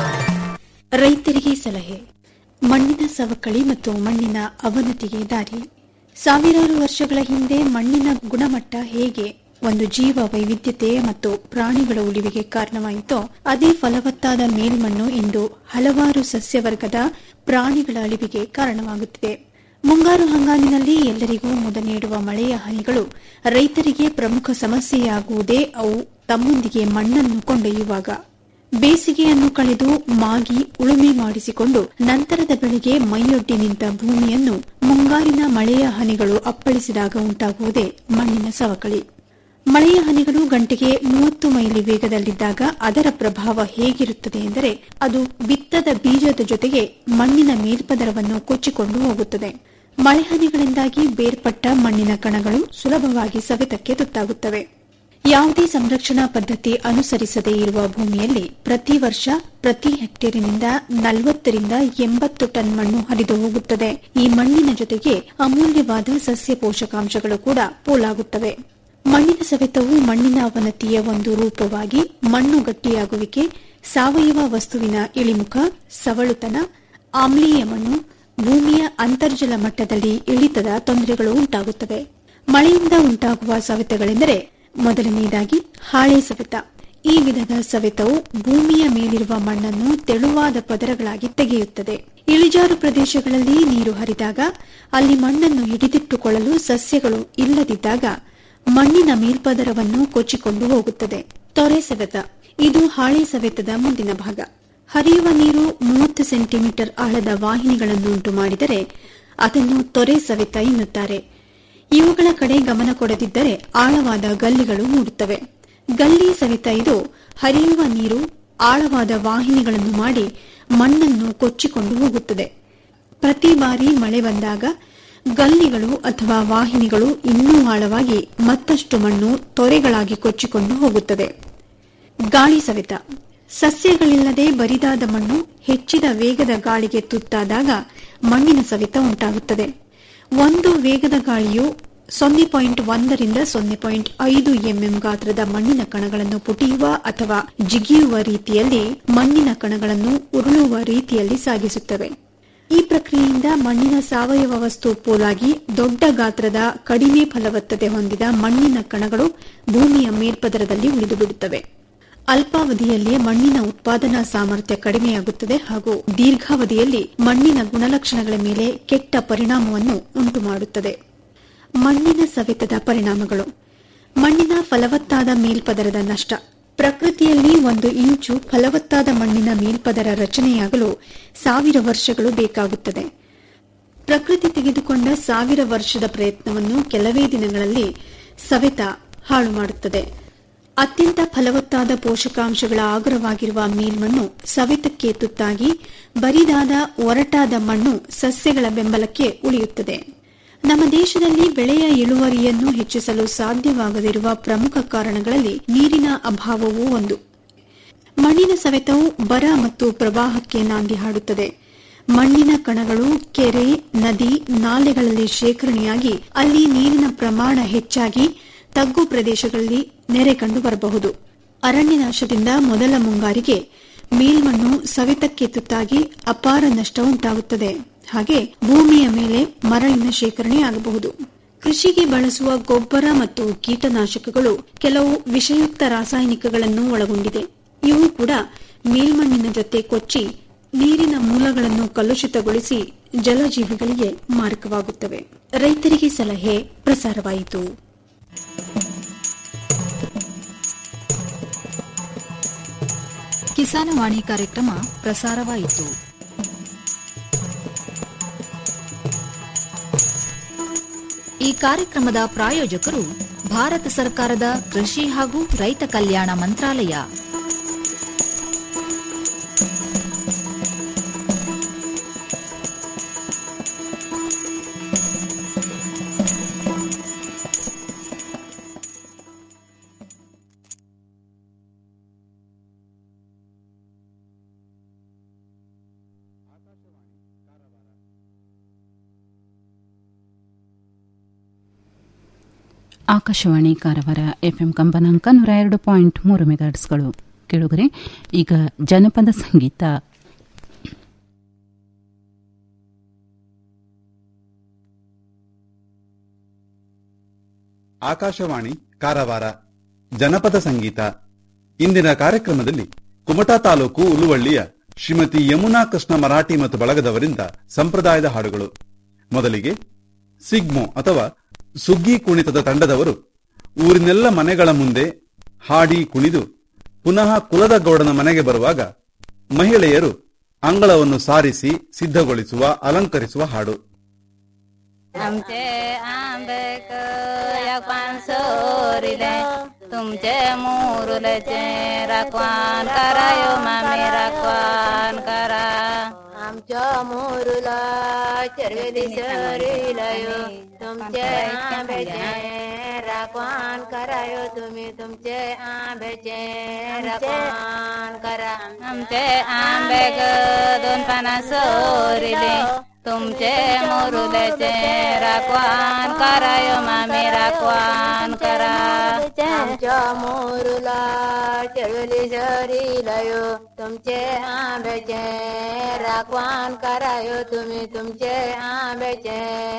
F: ರೈತರಿಗೆ ಸಲಹೆ ಮಣ್ಣಿನ ಸವಕಳಿ ಮತ್ತು ಮಣ್ಣಿನ ಅವನತಿಗೆ ದಾರಿ ಸಾವಿರಾರು ವರ್ಷಗಳ ಹಿಂದೆ ಮಣ್ಣಿನ ಗುಣಮಟ್ಟ ಹೇಗೆ ಒಂದು ಜೀವ ವೈವಿಧ್ಯತೆ ಮತ್ತು ಪ್ರಾಣಿಗಳ ಉಳಿವಿಗೆ ಕಾರಣವಾಯಿತೋ ಅದೇ ಫಲವತ್ತಾದ ಮೇಲ್ಮಣ್ಣು ಇಂದು ಹಲವಾರು ಸಸ್ಯವರ್ಗದ ಪ್ರಾಣಿಗಳ ಅಳಿವಿಗೆ ಕಾರಣವಾಗುತ್ತಿದೆ ಮುಂಗಾರು ಹಂಗಾಮಿನಲ್ಲಿ ಎಲ್ಲರಿಗೂ ಮುದ ನೀಡುವ ಮಳೆಯ ಹನಿಗಳು ರೈತರಿಗೆ ಪ್ರಮುಖ ಸಮಸ್ಯೆಯಾಗುವುದೇ ಅವು ತಮ್ಮೊಂದಿಗೆ ಮಣ್ಣನ್ನು ಕೊಂಡೊಯ್ಯುವಾಗ ಬೇಸಿಗೆಯನ್ನು ಕಳೆದು ಮಾಗಿ ಉಳುಮೆ ಮಾಡಿಸಿಕೊಂಡು ನಂತರದ ಬೆಳೆಗೆ ಮೈಯೊಡ್ಡಿ ನಿಂತ ಭೂಮಿಯನ್ನು ಮುಂಗಾರಿನ ಮಳೆಯ ಹನಿಗಳು ಅಪ್ಪಳಿಸಿದಾಗ ಉಂಟಾಗುವುದೇ ಮಣ್ಣಿನ ಸವಕಳಿ ಮಳೆಯ ಹನಿಗಳು ಗಂಟೆಗೆ ಮೂವತ್ತು ಮೈಲಿ ವೇಗದಲ್ಲಿದ್ದಾಗ ಅದರ ಪ್ರಭಾವ ಹೇಗಿರುತ್ತದೆ ಎಂದರೆ ಅದು ಬಿತ್ತದ ಬೀಜದ ಜೊತೆಗೆ ಮಣ್ಣಿನ ಮೇಲ್ಪದರವನ್ನು ಕೊಚ್ಚಿಕೊಂಡು ಹೋಗುತ್ತದೆ ಮಳೆಹನಿಗಳಿಂದಾಗಿ ಬೇರ್ಪಟ್ಟ ಮಣ್ಣಿನ ಕಣಗಳು ಸುಲಭವಾಗಿ ಸವೆತಕ್ಕೆ ತುತ್ತಾಗುತ್ತವೆ ಯಾವುದೇ ಸಂರಕ್ಷಣಾ ಪದ್ಧತಿ ಅನುಸರಿಸದೇ ಇರುವ ಭೂಮಿಯಲ್ಲಿ ಪ್ರತಿ ವರ್ಷ ಪ್ರತಿ ಹೆಕ್ಟೇರಿನಿಂದ ನಲವತ್ತರಿಂದ ಎಂಬತ್ತು ಟನ್ ಮಣ್ಣು ಹರಿದು ಹೋಗುತ್ತದೆ ಈ ಮಣ್ಣಿನ ಜೊತೆಗೆ ಅಮೂಲ್ಯವಾದ ಸಸ್ಯ ಪೋಷಕಾಂಶಗಳು ಕೂಡ ಪೋಲಾಗುತ್ತವೆ ಮಣ್ಣಿನ ಸವೆತವು ಮಣ್ಣಿನ ಅವನತಿಯ ಒಂದು ರೂಪವಾಗಿ ಮಣ್ಣು ಗಟ್ಟಿಯಾಗುವಿಕೆ ಸಾವಯವ ವಸ್ತುವಿನ ಇಳಿಮುಖ ಸವಳುತನ ಆಮ್ಲೀಯ ಮಣ್ಣು ಭೂಮಿಯ ಅಂತರ್ಜಲ ಮಟ್ಟದಲ್ಲಿ ಇಳಿತದ ತೊಂದರೆಗಳು ಉಂಟಾಗುತ್ತವೆ ಮಳೆಯಿಂದ ಉಂಟಾಗುವ ಸವೆತಗಳೆಂದರೆ ಮೊದಲನೆಯದಾಗಿ ಹಾಳೆ ಸವೆತ ಈ ವಿಧದ ಸವೆತವು ಭೂಮಿಯ ಮೇಲಿರುವ ಮಣ್ಣನ್ನು ತೆಳುವಾದ ಪದರಗಳಾಗಿ ತೆಗೆಯುತ್ತದೆ ಇಳಿಜಾರು ಪ್ರದೇಶಗಳಲ್ಲಿ ನೀರು ಹರಿದಾಗ ಅಲ್ಲಿ ಮಣ್ಣನ್ನು ಹಿಡಿದಿಟ್ಟುಕೊಳ್ಳಲು ಸಸ್ಯಗಳು ಇಲ್ಲದಿದ್ದಾಗ ಮಣ್ಣಿನ ಮೇಲ್ಪದರವನ್ನು ಕೊಚ್ಚಿಕೊಂಡು ಹೋಗುತ್ತದೆ ತೊರೆ ಸವೆತ ಇದು ಹಾಳೆ ಸವೆತದ ಮುಂದಿನ ಭಾಗ ಹರಿಯುವ ನೀರು ಮೂವತ್ತು ಸೆಂಟಿಮೀಟರ್ ಆಳದ ವಾಹಿನಿಗಳನ್ನು ಉಂಟು ಮಾಡಿದರೆ ಅದನ್ನು ತೊರೆ ಸವೆತ ಎನ್ನುತ್ತಾರೆ ಇವುಗಳ ಕಡೆ ಗಮನ ಕೊಡದಿದ್ದರೆ ಆಳವಾದ ಗಲ್ಲಿಗಳು ಮೂಡುತ್ತವೆ ಗಲ್ಲಿ ಸವೆತ ಇದು ಹರಿಯುವ ನೀರು ಆಳವಾದ ವಾಹಿನಿಗಳನ್ನು ಮಾಡಿ ಮಣ್ಣನ್ನು ಕೊಚ್ಚಿಕೊಂಡು ಹೋಗುತ್ತದೆ ಪ್ರತಿ ಬಾರಿ ಮಳೆ ಬಂದಾಗ ಗಲ್ಲಿಗಳು ಅಥವಾ ವಾಹಿನಿಗಳು ಇನ್ನೂ ಆಳವಾಗಿ ಮತ್ತಷ್ಟು ಮಣ್ಣು ತೊರೆಗಳಾಗಿ ಕೊಚ್ಚಿಕೊಂಡು ಹೋಗುತ್ತದೆ ಗಾಳಿ ಸವೆತ ಸಸ್ಯಗಳಿಲ್ಲದೆ ಬರಿದಾದ ಮಣ್ಣು ಹೆಚ್ಚಿದ ವೇಗದ ಗಾಳಿಗೆ ತುತ್ತಾದಾಗ ಮಣ್ಣಿನ ಸವೆತ ಉಂಟಾಗುತ್ತದೆ ಒಂದು ವೇಗದ ಗಾಳಿಯು ಸೊನ್ನೆ ಪಾಯಿಂಟ್ ಒಂದರಿಂದ ಸೊನ್ನೆ ಪಾಯಿಂಟ್ ಐದು ಎಂಎಂ ಗಾತ್ರದ ಮಣ್ಣಿನ ಕಣಗಳನ್ನು ಪುಟಿಯುವ ಅಥವಾ ಜಿಗಿಯುವ ರೀತಿಯಲ್ಲಿ ಮಣ್ಣಿನ ಕಣಗಳನ್ನು ಉರುಳುವ ರೀತಿಯಲ್ಲಿ ಸಾಗಿಸುತ್ತವೆ ಈ ಪ್ರಕ್ರಿಯೆಯಿಂದ ಮಣ್ಣಿನ ಸಾವಯವ ವಸ್ತು ಪೋಲಾಗಿ ದೊಡ್ಡ ಗಾತ್ರದ ಕಡಿಮೆ ಫಲವತ್ತತೆ ಹೊಂದಿದ ಮಣ್ಣಿನ ಕಣಗಳು ಭೂಮಿಯ ಮೇಲ್ಪದರದಲ್ಲಿ ಉಳಿದುಬಿಡುತ್ತವೆ ಅಲ್ಪಾವಧಿಯಲ್ಲಿ ಮಣ್ಣಿನ ಉತ್ಪಾದನಾ ಸಾಮರ್ಥ್ಯ ಕಡಿಮೆಯಾಗುತ್ತದೆ ಹಾಗೂ ದೀರ್ಘಾವಧಿಯಲ್ಲಿ ಮಣ್ಣಿನ ಗುಣಲಕ್ಷಣಗಳ ಮೇಲೆ ಕೆಟ್ಟ ಪರಿಣಾಮವನ್ನು ಉಂಟುಮಾಡುತ್ತದೆ ಮಣ್ಣಿನ ಸವೆತದ ಪರಿಣಾಮಗಳು ಮಣ್ಣಿನ ಫಲವತ್ತಾದ ಮೇಲ್ಪದರದ ನಷ್ಟ ಪ್ರಕೃತಿಯಲ್ಲಿ ಒಂದು ಇಂಚು ಫಲವತ್ತಾದ ಮಣ್ಣಿನ ಮೇಲ್ಪದರ ರಚನೆಯಾಗಲು ಸಾವಿರ ವರ್ಷಗಳು ಬೇಕಾಗುತ್ತದೆ ಪ್ರಕೃತಿ ತೆಗೆದುಕೊಂಡ ಸಾವಿರ ವರ್ಷದ ಪ್ರಯತ್ನವನ್ನು ಕೆಲವೇ ದಿನಗಳಲ್ಲಿ ಸವೆತ ಹಾಳು ಮಾಡುತ್ತದೆ ಅತ್ಯಂತ ಫಲವತ್ತಾದ ಪೋಷಕಾಂಶಗಳ ಆಗರವಾಗಿರುವ ಮೇಲ್ಮಣ್ಣು ಸವೆತಕ್ಕೆ ತುತ್ತಾಗಿ ಬರಿದಾದ ಒರಟಾದ ಮಣ್ಣು ಸಸ್ಯಗಳ ಬೆಂಬಲಕ್ಕೆ ಉಳಿಯುತ್ತದೆ ನಮ್ಮ ದೇಶದಲ್ಲಿ ಬೆಳೆಯ ಇಳುವರಿಯನ್ನು ಹೆಚ್ಚಿಸಲು ಸಾಧ್ಯವಾಗದಿರುವ ಪ್ರಮುಖ ಕಾರಣಗಳಲ್ಲಿ ನೀರಿನ ಅಭಾವವೂ ಒಂದು ಮಣ್ಣಿನ ಸವೆತವು ಬರ ಮತ್ತು ಪ್ರವಾಹಕ್ಕೆ ನಾಂದಿ ಹಾಡುತ್ತದೆ ಮಣ್ಣಿನ ಕಣಗಳು ಕೆರೆ ನದಿ ನಾಲೆಗಳಲ್ಲಿ ಶೇಖರಣೆಯಾಗಿ ಅಲ್ಲಿ ನೀರಿನ ಪ್ರಮಾಣ ಹೆಚ್ಚಾಗಿ ತಗ್ಗು ಪ್ರದೇಶಗಳಲ್ಲಿ ನೆರೆ ಕಂಡು ಬರಬಹುದು ಅರಣ್ಯನಾಶದಿಂದ ಮೊದಲ ಮುಂಗಾರಿಗೆ ಮೇಲ್ಮಣ್ಣು ಸವೆತಕ್ಕೆ ತುತ್ತಾಗಿ ಅಪಾರ ನಷ್ಟ ಉಂಟಾಗುತ್ತದೆ ಹಾಗೆ ಭೂಮಿಯ ಮೇಲೆ ಮರಳಿನ ಶೇಖರಣೆಯಾಗಬಹುದು ಕೃಷಿಗೆ ಬಳಸುವ ಗೊಬ್ಬರ ಮತ್ತು ಕೀಟನಾಶಕಗಳು ಕೆಲವು ವಿಷಯುಕ್ತ ರಾಸಾಯನಿಕಗಳನ್ನು ಒಳಗೊಂಡಿದೆ ಇವು ಕೂಡ ಮೇಲ್ಮಣ್ಣಿನ ಜೊತೆ ಕೊಚ್ಚಿ ನೀರಿನ ಮೂಲಗಳನ್ನು ಕಲುಷಿತಗೊಳಿಸಿ ಜಲಜೀವಿಗಳಿಗೆ ಮಾರಕವಾಗುತ್ತವೆ ರೈತರಿಗೆ ಸಲಹೆ ಪ್ರಸಾರವಾಯಿತು
B: ಕಿಸಾನವಾಣಿ ಕಾರ್ಯಕ್ರಮ ಪ್ರಸಾರವಾಯಿತು ಈ ಕಾರ್ಯಕ್ರಮದ ಪ್ರಾಯೋಜಕರು ಭಾರತ ಸರ್ಕಾರದ ಕೃಷಿ ಹಾಗೂ ರೈತ ಕಲ್ಯಾಣ ಮಂತ್ರಾಲಯ
A: ಆಕಾಶವಾಣಿ ಕಾರವಾರ ಎಫ್ಎಂ ಕಂಪನಾಂಕ ನೂರ ಎರಡು ಪಾಯಿಂಟ್ ಮೂರು ಮೆಗಾಟ್ಸ್ಗಳು ಕೇಳುಗರೆ ಈಗ ಜನಪದ ಸಂಗೀತ
K: ಆಕಾಶವಾಣಿ ಕಾರವಾರ ಜನಪದ ಸಂಗೀತ ಇಂದಿನ ಕಾರ್ಯಕ್ರಮದಲ್ಲಿ ಕುಮಟಾ ತಾಲೂಕು ಉಲುವಳ್ಳಿಯ ಶ್ರೀಮತಿ ಯಮುನಾ ಕೃಷ್ಣ ಮರಾಠಿ ಮತ್ತು ಬಳಗದವರಿಂದ ಸಂಪ್ರದಾಯದ ಹಾಡುಗಳು ಮೊದಲಿಗೆ ಸಿಗ್ಮೋ ಅಥವಾ ಸುಗ್ಗಿ ಕುಣಿತದ ತಂಡದವರು ಊರಿನೆಲ್ಲ ಮನೆಗಳ ಮುಂದೆ ಹಾಡಿ ಕುಣಿದು ಪುನಃ ಕುಲದ ಗೌಡನ ಮನೆಗೆ ಬರುವಾಗ ಮಹಿಳೆಯರು ಅಂಗಳವನ್ನು ಸಾರಿಸಿ ಸಿದ್ಧಗೊಳಿಸುವ ಅಲಂಕರಿಸುವ ಹಾಡು
L: आमचे आंबेक याकवान सोरिले तुमचे मुरुलेचे राखवान करा यो मामी राखवान करा आमचे
M: आमच्या मोरूला चरवेली शरीलायो तुमचे आंब्याचे राखवान करायो तुम्ही तुमचे आंब्याचे राखवान करा
L: आमचे आंबे ग दोन पाना सोरिले तुमचे मोरुलेचे राखवान करायो मामी राखवान करा
M: आमच्या मोरूला चरवेली शरीलायो तुमचे आंब्याचे राखवान करायो तुम्ही तुमचे आंब्याचे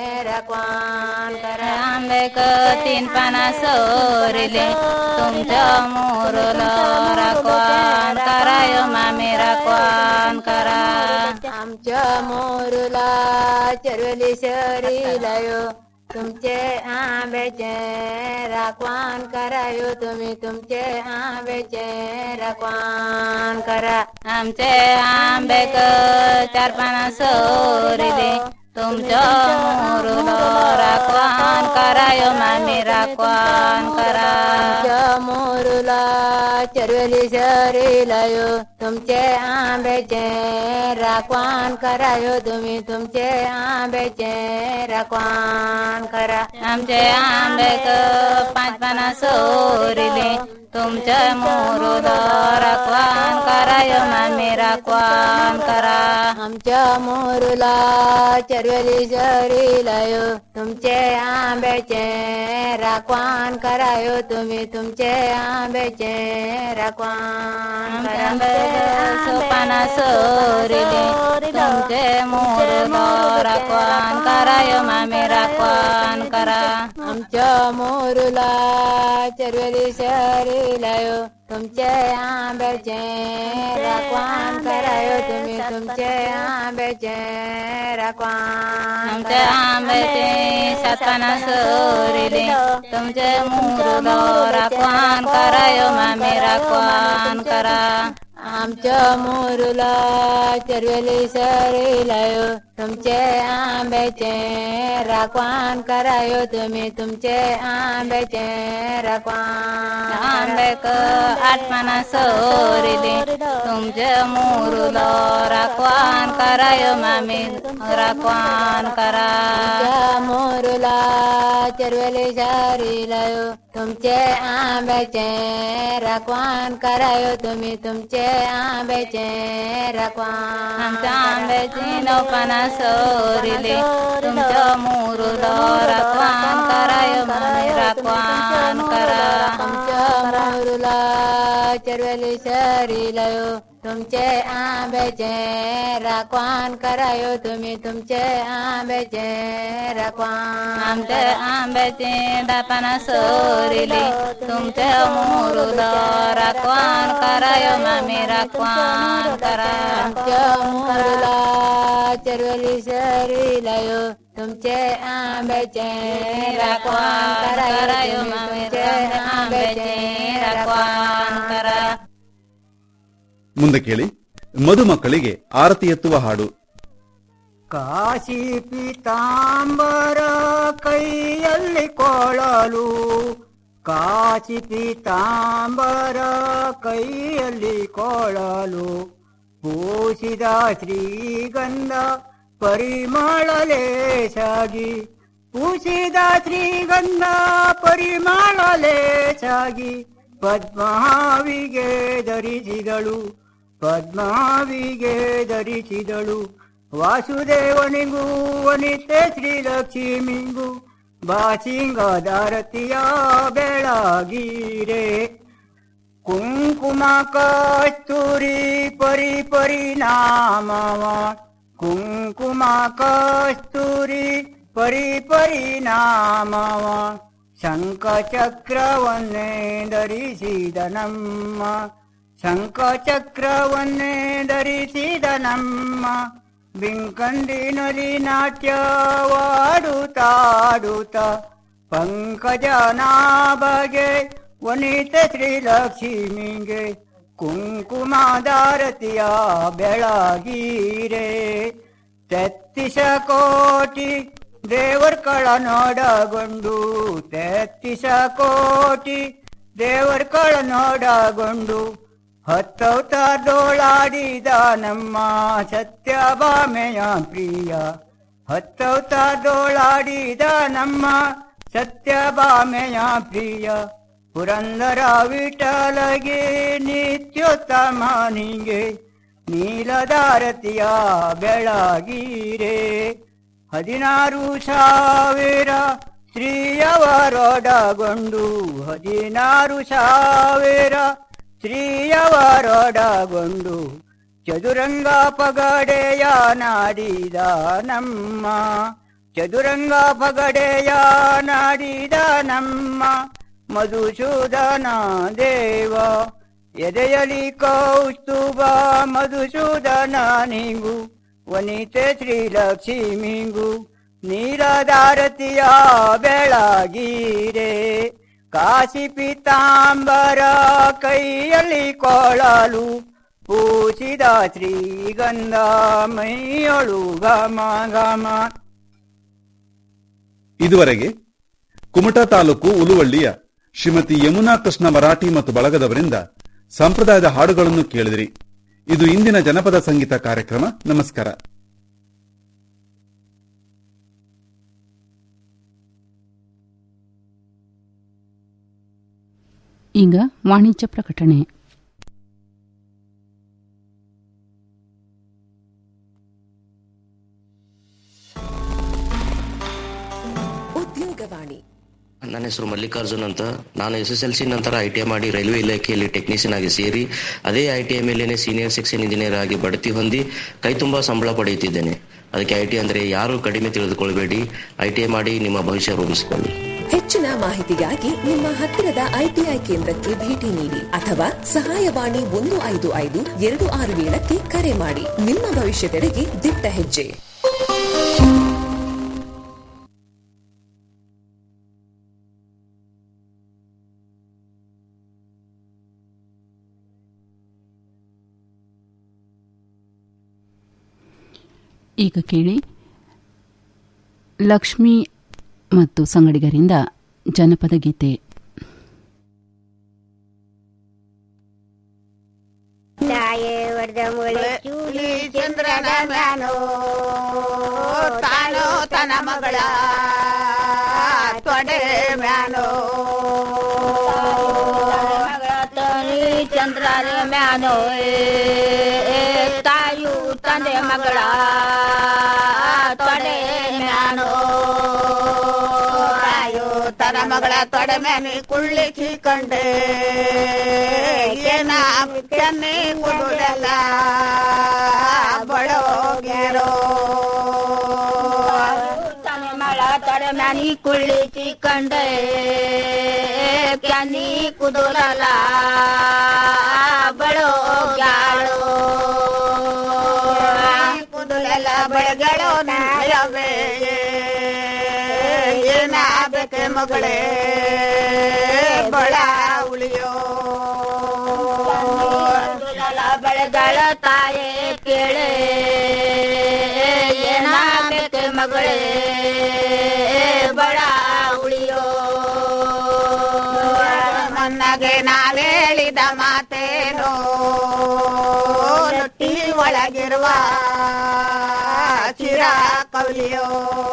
M: राखवान करा
L: आंबे ग तीन पाना सोरिले तुमच्या मोरुला राखवान करायो मामी राखवान करा
M: आमच्या मोरूला चरवेली शरीलायो तुमचे आंब्याचे राखवान करायो तुम्ही तुमचे आंब्याचे राखवान करा
L: आमचे आंबे ग चार पाना सोरिले तुमच्या मोरुला राखवान करायो मामी राखवान करा
M: आमच्या मोरूला चरवेली शरीलायो तुमचे आंब्याचे राखवान करायो तुम्ही तुमचे आंब्याचे राखवान करा
L: आमचे आंबे ग पाच पाना सोरिले तुमचे मोरुला राखवान करायो मामी राखवान करा
M: आमच्या मोरूला चरवेली शरीलायो तुमचे आंब्याचे राखवान करायो तुम्ही तुमचे आंब्याचे राखवान करा
L: सोपाना सोरिले तुमचे मोरुला राखवान करायो मामी राखवान करा
M: आमच्या मोरूला चरवेली शरीलायो तुमचे आंब्याचे राखवान करायो तुम्ही तुमचे आंब्याचे राखवान
L: आमचे आंब्याचे सात पाना सोरिले तुमचे मोरुला राखवान करायो मामी राखवान करा
M: आमच्या मोरूला चरवेली शरीलायो तुमचे आंब्याचे राखवान करायो तुम्ही तुमचे आंब्याचे राखवान
L: आंबे क आठ पाना सोरिले तुमचे मोरुला राखवान करायो मामी राखवान करा
M: आमच्या मोरूला चरवेली शरीलायो तुमचे आंब्याचे राखवान करायो तुम्ही तुमचे आंब्याचे राखवान
L: आमच्या आंब्याची नऊ पाना सोरिले तुमच्या मोरुला राखवान करायो मामी राखवान करा
M: आमच्या मोरूला चरवेली शरीलायो तुमचे आंब्याचे राखवान करायो तुम्ही तुमचे आंब्याचे राखवान
L: आमचे आंब्याचे दापाना सोरिले तुमचे मोरुला राखवान करायो मामी राखवान करा
M: आमच्या मोरूला चरवेली शरीलायो तुमचे आंब्याचे राखवान करायो तुम्ही तुमचे आंब्याचे राखवान
L: करा
K: ಮುಂದೆ ಕೇಳಿ ಮದುಮಕ್ಕಳಿಗೆ ಆರತಿ ಎತ್ತುವ ಹಾಡು
N: ಕಾಶಿ ಪೀತಾಂಬರ ಕೈಯಲ್ಲಿ ಕೊಳಲು ಕಾಶಿ ಪೀತಾಂಬರ ಕೈಯಲ್ಲಿ ಕೊಳಲು ಪೂಸಿದ ಶ್ರೀಗಂಧ ಪರಿಮಳಲೇಸಾಗಿ ಪೂಸಿದ ಶ್ರೀಗಂಧ ಪರಿಮಳಲೇಸಾಗಿ ಪದ್ಮಾವಿಗೆ ಧರಿಸಿದಳು ಪದ್ಮಾವಿಗೆ ಧರಿಸಿದಳು ವಾಸುದೇವನಿಗೂ ವನಿತೆ ಶ್ರೀಲಕ್ಷ್ಮಿಗೂ ಬಾಸಿಂಗದಾರತಿಯ ಬೆಳಗಿರೆ ಕುಂಕುಮ ಕಸ್ತೂರಿ ಪರಿ ಪರಿಣಾಮವ ಕುಂಕುಮ ಕಸ್ತೂರಿ ಪರಿ ಪರಿಣಾಮವ ಶಂಖಚಕ್ರವನ್ನೇ ಧರಿಸಿದ ನಮ್ಮ ಶಂಖಚಕ್ರವನ್ನೇ ಧರಿಸಿದ ನಮ್ಮ ಬಿಂಕಂದಿನಲ್ಲಿ ನಾಟ್ಯವಾಡುತ್ತಾಡುತ್ತ ಪಂಕಜನಾಭಗೆ ವನಿತ ಶ್ರೀಲಕ್ಷ್ಮಿಗೆ ಕುಂಕುಮಾದಾರತಿಯ ಬೆಳಗೀರೆ ತೆತ್ತಿಸ ಕೋಟಿ ದೇವರ್ಗಳ ನೋಡಗೊಂಡು ತೆತ್ತಿಸ ಕೋಟಿ ದೇವರ್ಗಳ ನೋಡಗೊಂಡು ಹತ್ತವತಾರದೋಳಾಡಿದ ನಮ್ಮ ಸತ್ಯಭಾಮೆಯ ಪ್ರಿಯ ಹತ್ತವತಾರದೋಳಾಡಿದ ನಮ್ಮ ಸತ್ಯಭಾಮೆಯ ಪ್ರಿಯ ಪುರಂದರ ವಿಠಲಗೆ ನಿತ್ಯೋತ್ತಮನಿಗೆ ನೀಲದಾರತಿಯ ಬೆಳಗೀರೆ ಹದಿನಾರು ಸಾವಿರ ಸ್ತ್ರೀಯವರೊಡಗೊಂಡು ಹದಿನಾರು ಸಾವಿರ ಸ್ತ್ರೀಯವರೊಡಗೊಂಡು ಚದುರಂಗ ಪಗಡೆಯ ನಾಡಿದ ನಮ್ಮ ಚದುರಂಗ ಪಗಡೆಯ ನಾಡಿದ ನಮ್ಮ ಮಧುಸೂದನ ದೇವ ಎದೆಯಲಿ ಕೌಸ್ತುಭ ಮಧುಸೂದನ ನಿಂಗು ವನಿತೆ ಶ್ರೀಲಕ್ಷ್ಮಿಂಗು ನೀಲದಾರತಿಯ ಬೆಳಗೀರೆ ಕಾಶಿ ಪೀತಾಂಬರ ಕೈಯಲ್ಲಿ ಕೊಳಲು ಪೂಸಿದ ಶ್ರೀಗಂಧ ಮೈಯೊಳು ಘಮ ಘಮ
K: ಇದುವರೆಗೆ ಕುಮಟಾ ತಾಲೂಕು ಉಲುವಳ್ಳಿಯ ಶ್ರೀಮತಿ ಯಮುನಾ ಕೃಷ್ಣ ಮರಾಠಿ ಮತ್ತು ಬಳಗದವರಿಂದ ಸಂಪ್ರದಾಯದ ಹಾಡುಗಳನ್ನು ಕೇಳಿದಿರಿ ಇದು ಇಂದಿನ ಜನಪದ ಸಂಗೀತ ಕಾರ್ಯಕ್ರಮ ನಮಸ್ಕಾರ
A: ಈಗ ವಾಣಿಜ್ಯ ಪ್ರಕಟಣೆ
O: ಉದ್ಯೋಗವಾಣಿ ನನ್ನ ಹೆಸರು ಮಲ್ಲಿಕಾರ್ಜುನ್ ಅಂತ ನಾನು ಎಸ್ ಎಸ್ ಎಲ್ ಸಿ ನಂತರ ಐ ಟಿ ಐ ಮಾಡಿ ರೈಲ್ವೆ ಇಲಾಖೆಯಲ್ಲಿ ಟೆಕ್ನಿಷಿಯನ್ ಆಗಿ ಸೇರಿ ಅದೇ ಐ ಟಿ ಐ ಮೇಲೇನೆ ಸೀನಿಯರ್ ಸೆಕ್ಷನ್ ಇಂಜಿನಿಯರ್ ಆಗಿ ಬಡ್ತಿ ಹೊಂದಿ ಕೈ ತುಂಬಾ ಸಂಬಳ ಪಡೆಯುತ್ತಿದ್ದೇನೆ ಅದಕ್ಕೆ ಐ ಟಿ ಅಂದ್ರೆ ಯಾರು ಕಡಿಮೆ ತಿಳಿದುಕೊಳ್ಬೇಡಿ ಐ ಟಿ ಐ ಮಾಡಿ ನಿಮ್ಮ ಭವಿಷ್ಯ ರೂಪಿಸಿಕೊಳ್ಳಿ
P: ಹೆಚ್ಚಿನ ಮಾಹಿತಿಗಾಗಿ ನಿಮ್ಮ ಹತ್ತಿರದ ಐಟಿಐ ಕೇಂದ್ರಕ್ಕೆ ಭೇಟಿ ನೀಡಿ ಅಥವಾ ಸಹಾಯವಾಣಿ ಒಂದು ಐದು ಐದು ಎರಡು ಆರು ಏಳಕ್ಕೆ ಕರೆ ಮಾಡಿ ನಿಮ್ಮ ಭವಿಷ್ಯದೆಡೆಗೆ ದಿಟ್ಟ ಹೆಜ್ಜೆ
A: ಈಗ ಕೇಳಿ ಲಕ್ಷ್ಮಿ ಮತ್ತು ಸಂಗಡಿಗರಿಂದ ಜನಪದ ಗೀತೆ
M: ತಾಯೇ ವರ್ಧಮುಳೆ ಚೂಲಿ ಚಂದ್ರನ ಮ್ಯಾನೋ ತಾನೋ ತನ ಮಗಳ ತೊಡೆ ಮ್ಯಾನೋ ಚಂದ್ರನ ಮ್ಯಾನೋ ತಾಯು ತಂದೆ ಮಗಳ ತೊಡೆ ಮ್ಯಾನೋ ತಾಯು ತನ ಮಗಳ ತೊಡೆ ಮ್ಯಾನಿ ಕುಳ್ಳಿಸಿ ಕಂಡೆ ಏನ ಕೆನ್ನೆ ಕೊಡುದಲ್ಲ ಬಡೋಗ್ಯಾರೋ ತನ ಮಳ ತೊಡೆ ಮ್ಯಾನಿ ಕುಳ್ಳಿಸಿ ಕಂಡೆ ಕ್ಯಾನಿ ಕುದುರಲ್ಲ ಬಡೋಗ್ಯಾಳೋ ಕುದುರೆಲ್ಲ ಬೆಳಗಳು ನಾಳವೆ ಏನಾಗಬೇಕೆ ಮಗಳೇ ಬಳ ಉಳಿಯೋ ಬೆಳೆಗಳ ತಾಯೇ ಕೇಳೆ ಏನಾಗಬೇಕೆ ಮಗಳೇ ಬಳ ಉಳಿಯೋ ನನ್ನಗೆ ನಾವೇಳಿದ ಮಾತೇನೋ ಲೊಟ್ಟಿ ಒಳಗಿರುವ ಚಿರ ಕವಲಿಯೋ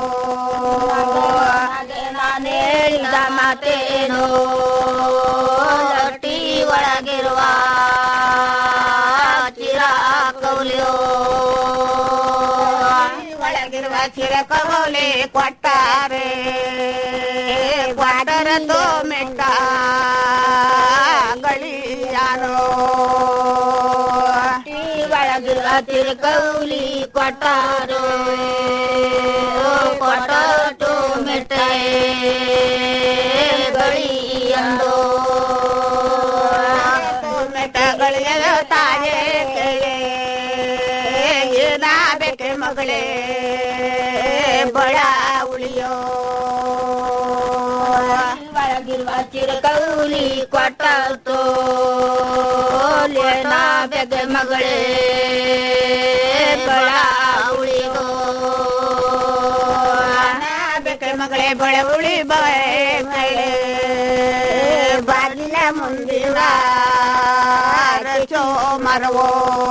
M: ನಾನು ಹೇಳಿದ ಮಾತೇನೋ ಲೊಟ್ಟಿ ಒಳಗಿರುವ ಚಿರ ಕವಲಿಯೋ ಒಳಗಿರುವ ಚಿರ ಕವಲಿ ಕೊಟ್ಟಾರೆ ಕ್ವಾಟರದು ಮೆಟ್ಟ ಗಳಿಯಾನೋ ಒಳಗಿರುವ ತಿರುಕೌಲಿ ಕೊಟ್ಟಾರೋ ಕೊಟ್ಟು ಮೆಟ್ಟೆ ಗಳಿಯಂದೋ ಮೆಟ್ಟ ಗಳಿಯದ ತಾಯೇ ಏನಾಗಬೇಕೆ ಮಗಳೇ ಬಳ ಉಳಿಯೋ ಒಳಗಿರುವ ಚಿರಕೌಲಿ ಕೊಟ್ಟೋ ಲೇನಾ ಬೆಗೆ ಮಗಳೇ ಬಳ ಉಳಿಯೋ ಬೆಕ್ಕೆ ಮಗಳೇ ಬಳ ಉಳಿ ಬಳೆ ಮಳೆ ಬಾಗಿಲ ಮುಂದಿರುವ ಚೋ ಮರವೋ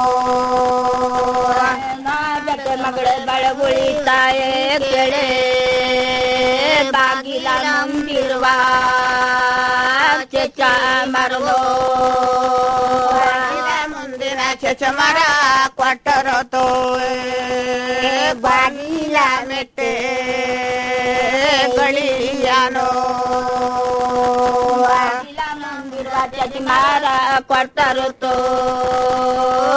M: ನಾದಕ್ಕೆ ಮಗಳ ಬಳಗುಳಿ ತಾಯೇ ಕೆಳೆ ಬಾಗಿಲ ನಂಬಿರುವ ಚೆಚ್ಚ ಮರವೋ ಮುಂದಿನ ಚೆಚ್ಚ ಮರ ಕೊಟ್ಟರತೋ ಬಾಗಿಲ ಮೆಟ್ಟೆ ಗಳಿಯಾನೋ ಬಾಗಿಲ ಮುಂದಿರುವ ಚೆಚ್ಚ ಮರ ಕೊಟ್ಟರುತ್ತೋ